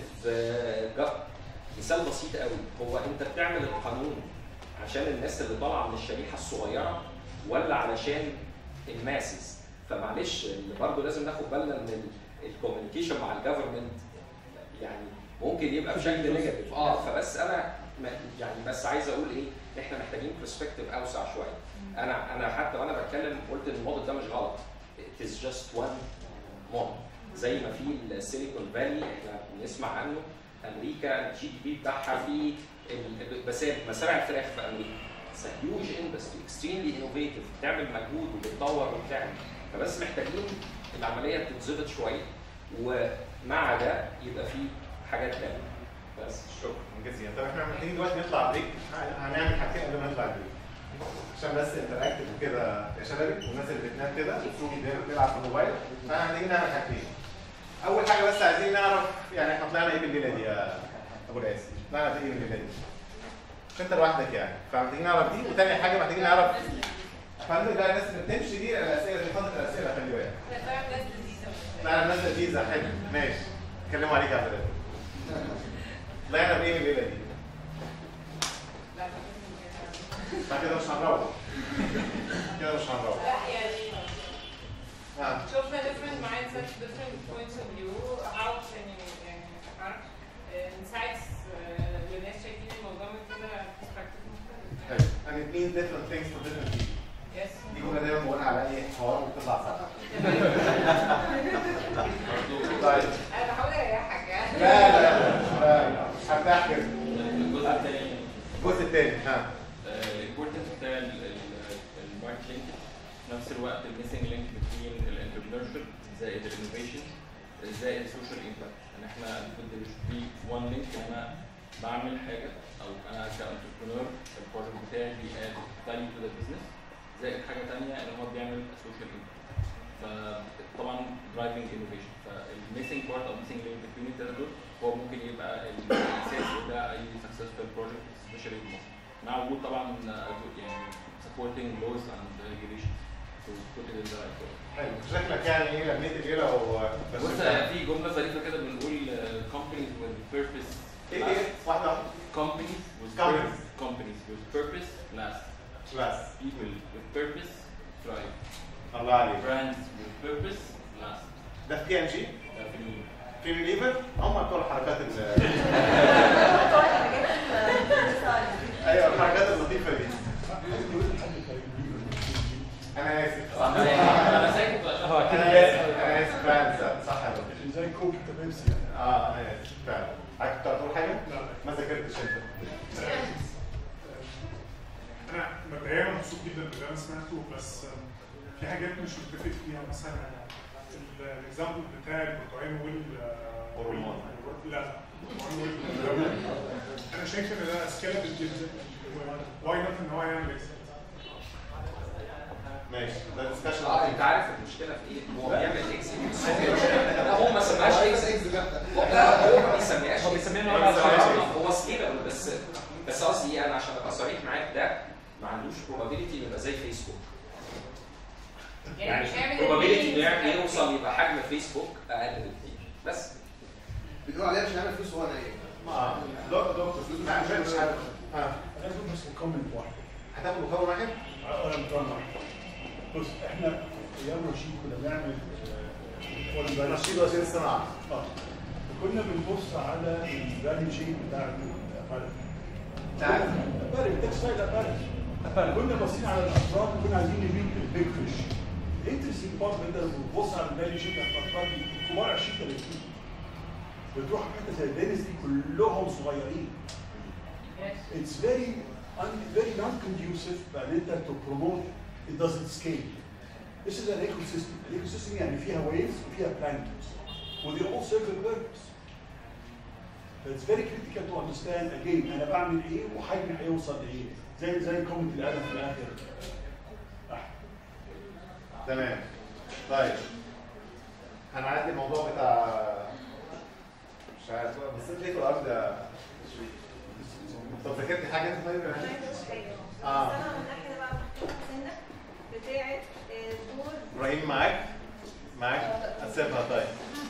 مثال بسيط قوي هو انت بتعمل القانون عشان الناس اللي طالعه من الشريحه الصغيره ولا علشان الماسز فمعلش اللي برضه لازم ناخد بالنا ان الكوميونيكيشن مع الجفرمنت يعني ممكن يبقى بشكل نيجاتيف اه فبس انا ما- يعني بس عايز اقول ايه احنا محتاجين برسبكتيف اوسع شويه انا انا حتى وانا بتكلم قلت ان الموديل ده مش غلط it is just one model زي ما في السيليكون فالي احنا بنسمع عنه امريكا الجي دي بي بتاعها في ال- مسا- مزارع الفراخ في امريكا It's a huge industry extremely innovative بتعمل مجهود وبتطور وبتعمل فبس محتاجين العمليه تتظبط شويه ومع ده يبقى في حاجات تانية بس شكرا جزيلا طب احنا محتاجين دلوقتي نطلع بريك هنعمل حاجتين قبل ما نطلع بريك عشان بس انتراكتيف وكده يا شباب والناس اللي بتنام كده المفروض بتلعب في الموبايل فاحنا محتاجين نعمل حاجتين اول حاجه بس عايزين نعرف يعني احنا طلعنا ايه بالليله دي يا ابو القاسم طلعنا ايه بالليله دي مش انت لوحدك يعني فمحتاجين نعرف دي وتاني حاجه محتاجين نعرف فندم لا الناس اللي بتمشي دي الاسئله دي فتره الاسئله خلي بالك لا الناس لذيذه حلو ماشي اتكلموا عليك يا عبد الرزاق طلعنا بايه من الليله دي؟ لا كده مش هنروح كده مش هنروح لا يعني ها شفنا different mindsets, different points of view, how can you يعني عارف insights آه، لناس شايفين الموضوع من كده perspective مختلف. حلو and it means different things for different people Yes. دي جمله دايما بقولها على اي حوار وبتطلع صح طيب انا بحاول اريحك يعني لا لا لا لا مش هرتاح كده الجزء الثاني الجزء الثاني ها الامبورتنس بتاع الماركتنج في نفس الوقت الميسنج لينك بين الانتربرينور شيب زائد الانوفيشن زائد السوشيال امباكت ان احنا المفروض في وان لينك ان انا بعمل حاجه او انا كانتربرينور البروجكت بتاعي بياد فاليو تو ذا بزنس زائد حاجه ثانيه ان هو بيعمل سوشيال امباكت فطبعا درايفنج انوفيشن فالميسنج بارت او ميسنج لينك بين الثلاثه دول هو ممكن يبقى الاساس بتاع اي سكسسفul بروجكت سبيشالي في مصر مع وجود طبعا uh, يعني supporting laws and regulations to put it in the right way. حلو شكلك يعني ايه لميت الليله و بص في جمله ظريفه كده بنقول uh, companies with purpose ايه ايه واحده واحده companies with Companies. purpose companies with purpose last بس people with purpose thrive الله عليك brands with purpose last ده في كي ام جي ده في مين؟ في ريليفر هم بتوع الحركات ال ايوه الحركات اللطيفه دي انا اسف انا ساكت هو عشان كده انا اسف انا اسف فعلا صح يا دكتور زي كوك بيبسي يعني اه انا اسف فعلا عايز كنت هتقول حاجه؟ ما ذاكرتش انت انا مبدئيا مبسوط جدا باللي انا سمعته بس آم، في حاجات مش متفق فيها مثلا الاكزامبل بتاع البرتقال وال والرمان. لا البرتقال وال انا شايف ان ده سكيلبل جدا واي نوت ان هو يعمل اكزامبل ماشي ده ديسكشن اه انت عارف المشكله في ايه؟ هو بيعمل اكس هو ما سماهاش اكس لا هو ما بيسميهاش هو بيسميها هو نوع بيسميهاش هو سكيلبل بس بس قصدي ايه انا عشان ابقى صريح معاك ده ما عندوش probability انه يبقى زي فيسبوك يعني مش هيعمل probability انه الاتنين يعمل يوصل يبقى حجم فيسبوك اقل بكتير بس بيقولوا عليها مش هيعمل فلوس وهو نايم اه دكتور دكتور لا مش مش عارف اه انا عايز أقول بس كومنت واحد هتاخد مكون واحد؟ انا مطلع بص احنا ايام رشيد كنا بنعمل آه، رشيد وزير الصناعه اه كنا بنبص على الفاليو تشين بتاع البلد تعال البلد تكسايل البلد كنا باصين على الافراد وكنا عايزين نجيب البيج فيش الانترستنج بارت انت لما بتبص على الفاليو تشين بتاع الافراد الكبار 20 30 بتروح حته زي فينيس دي كلهم صغيرين Yes. it's very un, very non-conducive بان انت to promote it doesn't scale. This is an ecosystem. An ecosystem يعني فيها waves وفيها planets. و they all serve a purpose. It's very critical to understand again انا بعمل ايه وحجمي هيوصل لايه. زي زي الكومنت اللي قالها في الاخر. تمام طيب هنعدي الموضوع بتاع مش عارف بس انت ليه في الارض يا شريف؟ طب ذاكرتي حاجه انت طيب؟ آه. بس انا من ناحيه بقى محكمه سنك بتاعت آه، دور ابراهيم معاك؟ معاك؟ هسيبها طيب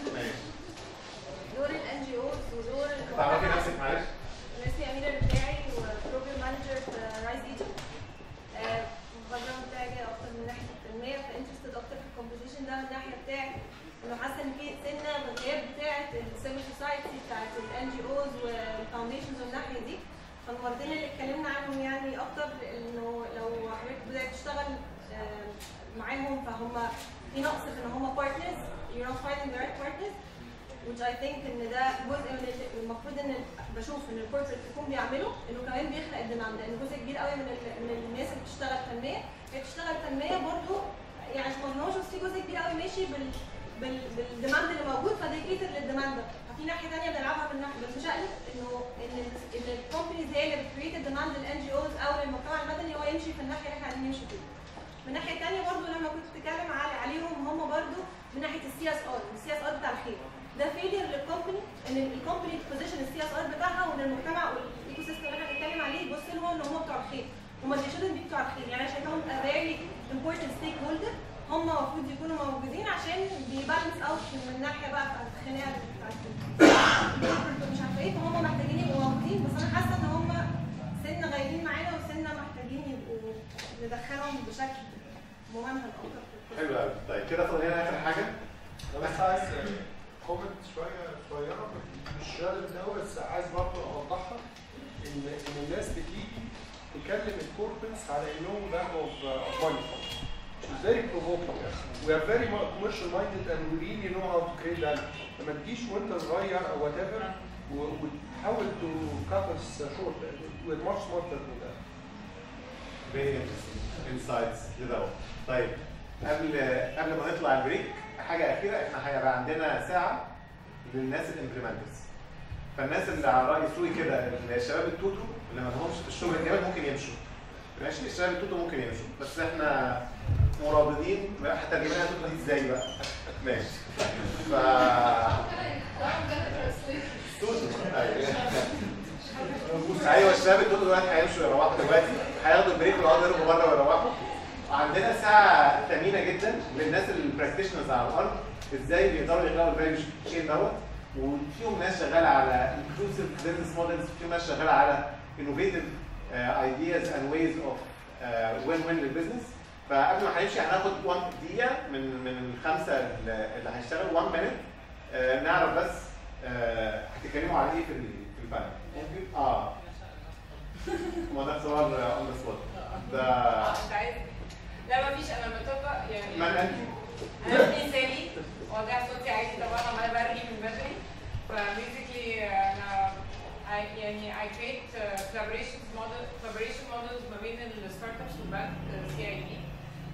بتاعي انه حاسه ان في سنه غياب بتاعه السيفل سوسايتي بتاعه الان جي اوز والفاونديشنز والناحيه دي فالمرتين اللي اتكلمنا عنهم يعني اكتر انه لو حضرتك بدات تشتغل آه، معاهم فهم في نقص في ان هم بارتنرز you're not finding the right partners which I think ان ده جزء من اللي المفروض ان بشوف ان الكوربريت يكون بيعمله انه كمان بيخلق الديماند لان جزء كبير قوي من ال- من الناس اللي بتشتغل تنميه هي بتشتغل تنميه برضه يعني عشان ما نظلمهاش بس في جزء كبير قوي ماشي بال بال بالديماند اللي موجود فديكيتر للديماند ده ففي ناحيه ثانيه بنلعبها بالناحيه بالمشقلب انه ان ال- ان الكومبانيز هي اللي بتكريت الديماند للان جي اوز او للمجتمع المدني هو يمشي في الناحيه اللي احنا عايزين نمشي فيها من ناحيه ثانيه برضو لما كنت بتتكلم على عليهم هم برضو من ناحيه السي اس ار السي اس ار بتاع الخير ده فيلير للكومباني ان الكومباني تبوزيشن السي اس ار بتاعها وان المجتمع والايكو سيستم اللي احنا بنتكلم عليه يبص لهم ان هم بتوع الخير هم they shouldn't be بتوع الخير يعني انا شايفاهم a very important stakeholder هم المفروض يكونوا موجودين عشان بيبالانس اوت من الناحيه بقى بتاعت الخناقه بتاعت مش عارفه ايه فهم محتاجين يبقوا موجودين بس انا حاسه ان هم سنه غايبين معانا وسنه محتاجين يبقوا ندخلهم بشكل ممنهج اكتر حلو قوي طيب كده فاضل لنا اخر حاجه انا بس عايز كومنت شويه صغيره مش ريليفنت قوي بس عايز برضه اوضحها ان ان الناس بتيجي تكلم الكوربريتس على انهم ذهب اوف ماني It's very provoking. We are very mu- commercial minded and we really know how to create value. لما تجيش وانت صغير او وات ايفر وتحاول to cut us short. We're much smarter than that. فيري انترستنج انسايتس كده اهو طيب قبل قبل ما نطلع البريك حاجه اخيره احنا هيبقى عندنا ساعه للناس الامبلمنترز فالناس اللي على راي سوي كده الشباب التوتو اللي ما لهمش في الشغل الجامد ممكن يمشوا ماشي الشباب التوتو ممكن يمشوا بس احنا مرابطين هترجم لنا التوتو دي ازاي بقى ماشي ف توتو ايوه ايوه الشباب التوتو دلوقتي هيمشوا يروحوا دلوقتي هياخدوا البريك ويقعدوا يرقوا بره ويروحوا وعندنا ساعه ثمينه جدا للناس البراكتيشنرز على الارض ازاي بيقدروا يخلقوا الفاليو تشين دوت وفيهم ناس شغاله على انكلوسيف بزنس مودلز فيهم ناس شغاله على انوفيتيف ايدياز اند ويز اوف وين وين للبزنس فقبل ما هنمشي هناخد 1 دقيقه من من الخمسه اللي هيشتغلوا 1 مينت نعرف بس آه، هتتكلموا على ايه في ال- في البانل ممكن اه ما ده صور اون ذا سبوت ده انت عايز لا مفيش انا بطبق يعني من انت؟ انا اسمي سالي وضع صوتي عادي طبعا عماله برغي من بدري فبيزيكلي انا I- يعني I create uh, collaboration model collaboration models ما بين الستارت ابس والبنك سي اي دي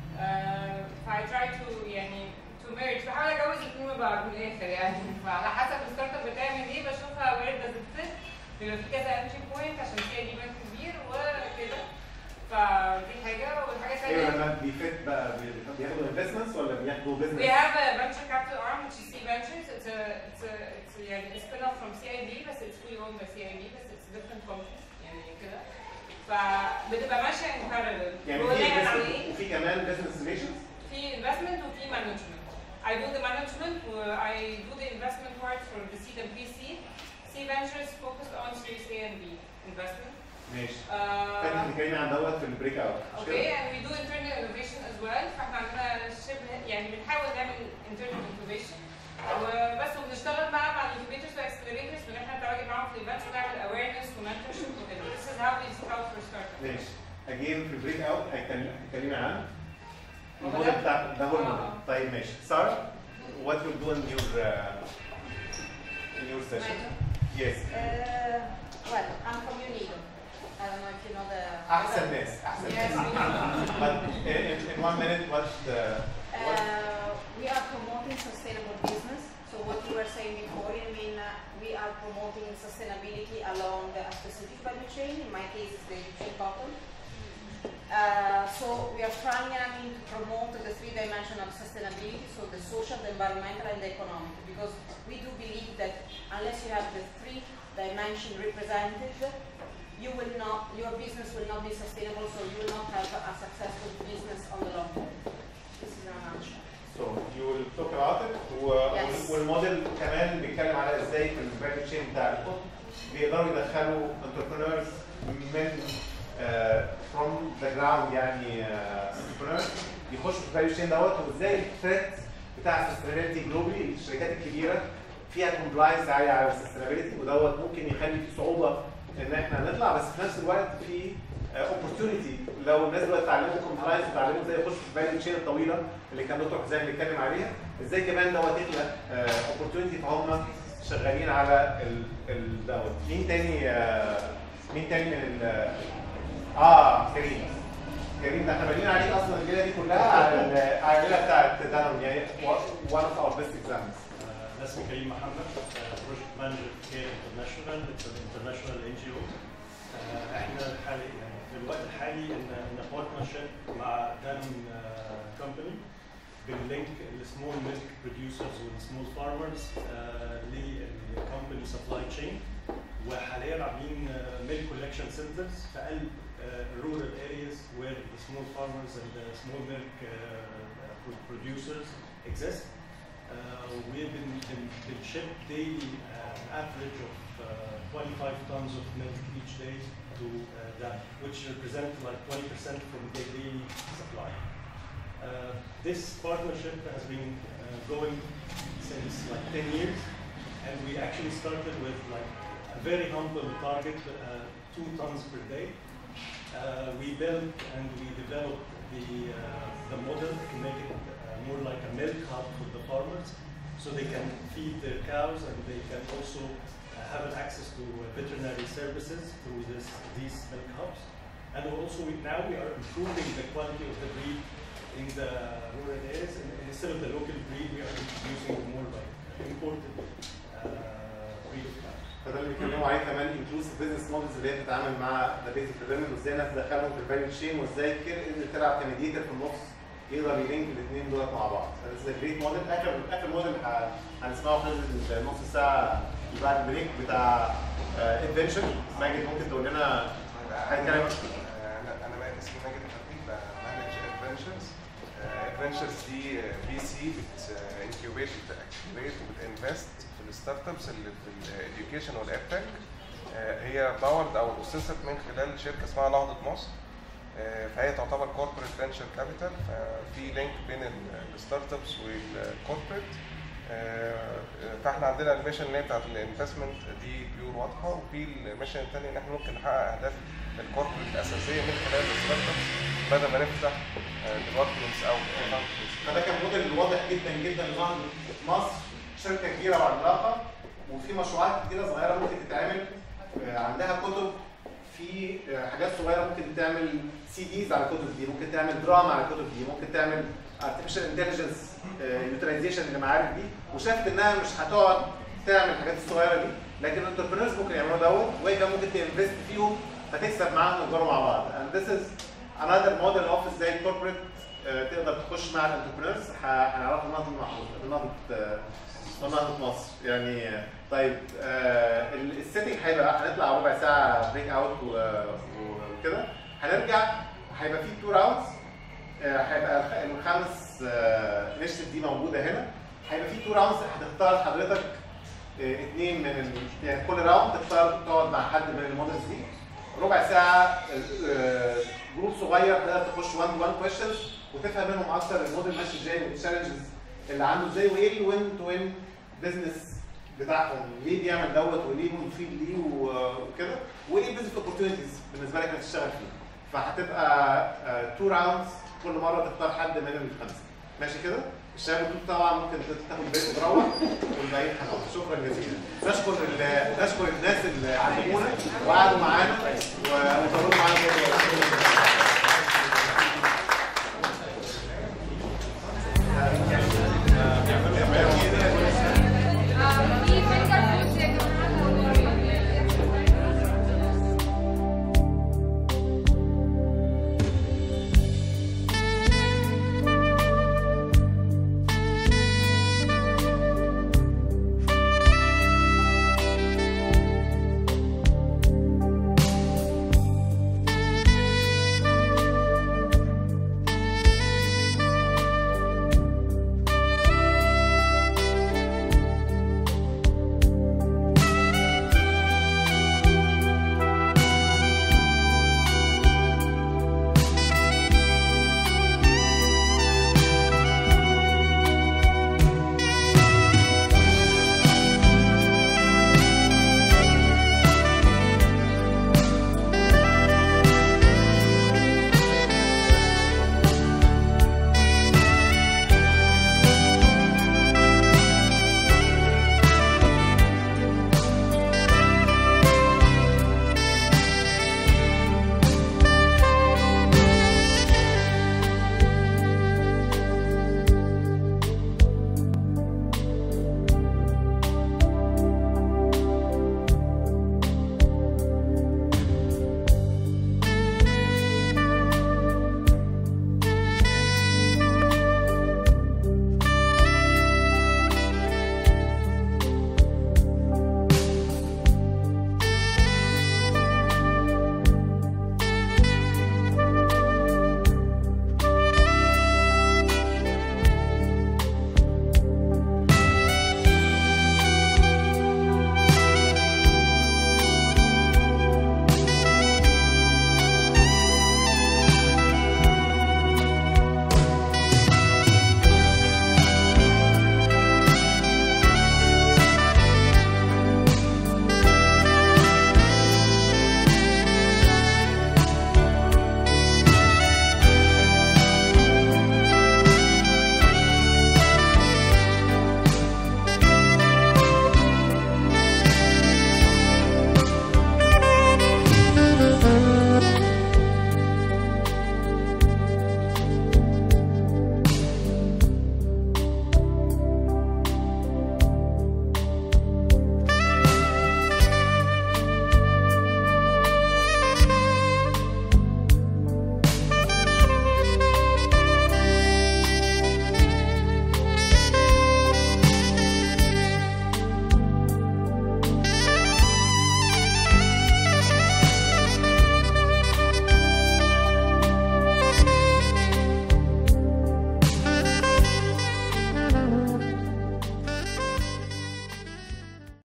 ف I try to يعني to merge بحاول اجوز الاثنين من بعض من الاخر يعني فعلى حسب الستارت اب بتعمل ايه بشوفها where does it fit بيبقى في كذا entry point عشان سي اي دي بنك كبير وكده فدي حاجه والحاجه ايوه الثانيه لما بيفت بقى بي- بياخدوا انفستمنتس ولا بياخدوا بزنس؟ We have a venture capital arm which is C Ventures. It's a it's a it's a, يعني a spin off from CIB بس it's fully owned by CIB بس it's a different company يعني كده. فبتبقى ماشيه in parallel. يعني بناء في على business- ايه؟ وفي كمان بزنس ريليشنز في investment وفي management. I do the management و I do the investment part for the seed and pre-seed. C Ventures focused on Series A and B investment. ماشي آه، فانت بتتكلمي عن دوت في البريك اوت مش كده؟ اوكي and we do internal innovation as well فاحنا عندنا شبه يعني بنحاول نعمل internal innovation وبس وبنشتغل بقى مع الانكيبيتورز والاكسلريتورز وان احنا نتواجد معاهم في الايفنتس ونعمل awareness ومنتورشيب وكده this is how we scout for startups ماشي اجين في البريك اوت هتكلمي عن هو الموديل ده؟ بتاع ده هو آه. الموديل طيب ماشي ساره what will do in your uh, in your session yes Uh, well, I'm from UNIDO. I don't know if you know the. احسن ناس احسن Yes, ناس we know. but in, in, in one minute what uh, what Uh, we are promoting sustainable business. So what you were saying before, I mean, uh, we are promoting sustainability along a specific value chain. In my case, it's the Egyptian cotton. Uh, so we are trying I mean, to promote the three dimensions of sustainability, so the social, the environmental, and the economic, because we do believe that unless you have the three dimensions represented, you will not, your business will not be sustainable, so you will not have a successful business on the long term. This is in a nutshell. So you will talk about it و- Yes. والموديل كمان بيتكلم على ازاي في الفاليو تشين بتاع القطن بيقدروا يدخلوا entrepreneurs من uh, from the ground يعني uh, entrepreneurs يخشوا في الفاليو تشين دوت وازاي الثريت بتاع سستينابيلتي جلوبالي الشركات الكبيره فيها كومبلاينس عالي على السستينابيلتي ودوت ممكن يخلي في صعوبه ان احنا نطلع بس في نفس الوقت في اوبورتيونيتي لو الناس دلوقتي اتعلموا كومبلاينس وتعلموا ازاي يخشوا في الفاليو تشين الطويله اللي كان دكتور حسين بيتكلم عليها ازاي كمان دوت يخلق اوبورتيونيتي فهم شغالين على ال- ال- دوت مين تاني آه، مين تاني من ال اه كريم كريم ده احنا بنينا عليك اصلا الليله دي كلها على ال- على الليله بتاعت دانون يعني one of our best examples أنا اسمي كريم محمد بروجكت مانجر في كير انترناشونال انترناشونال ان جي او احنا الحالي يعني في الوقت الحالي ان ان بارتنرشيب مع دان كومباني بنلينك السمول ميلك بروديوسرز والسمول فارمرز للكومباني سبلاي تشين وحاليا عاملين ميلك كولكشن سنترز في قلب rural areas where the small farmers and the small milk uh, uh, producers exist. Uh, we've been, been, been shipped daily uh, an average of uh, 25 tons of milk each day to uh, that, which represent like 20% from their daily supply. Uh, this partnership has been uh, going since like 10 years, and we actually started with like a very humble target, uh, two tons per day. Uh, we built and we developed the, uh, the model to make it uh, more like a milk hub for the farmers so they can feed their cows and they can also uh, have an access to uh, veterinary services through this, these milk hubs. And also we, now we are improving the quality of the breed in the rural areas and instead of the local breed we are introducing more like imported uh, breed of cows. فده اللي بيتكلموا عليه كمان انكلوسيف بزنس مودلز اللي هي بتتعامل مع ذا بيزك ديفلوبمنت وازاي الناس تدخلهم في الفاليو تشين وازاي كير ان تلعب كميديتر في النص يقدر يلينك الاثنين دول مع بعض فده جريت موديل اخر اخر موديل ه- هنسمعه خلال النص ساعه اللي بعد البريك بتاع ادفنشر ماجد ممكن تقول لنا حاجه كده انا انا ماجد اسمي ماجد الخطيب مانج ادفنشرز ادفنشرز دي بي سي بتنكيوبيت بتاكتيفيت وبتنفست في الستارت ابس اللي في الاديوكيشن والابتك هي باورد او اسست من خلال شركه اسمها نهضه مصر آه، فهي تعتبر كوربريت فينشر كابيتال ففي لينك بين الستارت ابس والكوربريت فاحنا عندنا الميشن اللي هي بتاعت الانفستمنت دي بيور واضحه وفي الميشن الثاني ان احنا ممكن نحقق اهداف الكوربريت الاساسيه من خلال الستارت ابس بدل ما نفتح ديبارتمنتس او فده كان موديل واضح جدا جدا لنهضة مصر شركه كبيره وعملاقه وفي مشروعات كتيره صغيره ممكن تتعمل آه، عندها كتب في آه، حاجات صغيره ممكن تعمل سي ديز على الكتب دي ممكن تعمل دراما على الكتب دي ممكن تعمل ارتفيشال انتليجنس يوتيلايزيشن للمعارف دي وشافت انها مش هتقعد تعمل الحاجات الصغيره دي لكن الانتربرينورز ممكن يعملوا دوت وهي كمان ممكن تنفست فيهم فتكسب معاهم ويكبروا مع بعض and this is another model of زي الكوربريت تقدر تخش مع الانتربرينورز هنعرفها النهضه النهضه نهضه مصر يعني آه، طيب آه السيتنج هيبقى هنطلع ربع ساعه بريك اوت وكده هنرجع هيبقى في تو راوندز هيبقى الخ- الخمس انيشيتيف دي موجوده هنا هيبقى في تو راوندز هتختار حضرتك آه، اثنين من ال... يعني كل راوند تختار تقعد مع حد من المودلز دي ربع ساعه آه، جروب صغير تقدر تخش 1 تو 1 كويشنز وتفهم منهم اكتر الموديل ماشي ازاي والتشالنجز اللي عنده ازاي وايه الوين تو وين بزنس بتاعهم ليه بيعمل دوت وليه مفيد ليه و- وكده وايه البيزنس اوبورتيونيتيز بالنسبه لك انك تشتغل فيه فهتبقى تو راوندز كل مره تختار حد من الخمسه ماشي كده الشباب دول طبعا ممكن تاخد بريك وتروح والباقيين هنقعد شكرا جزيلا نشكر ال- نشكر الناس اللي علمونا وقعدوا معانا وانتظروا معانا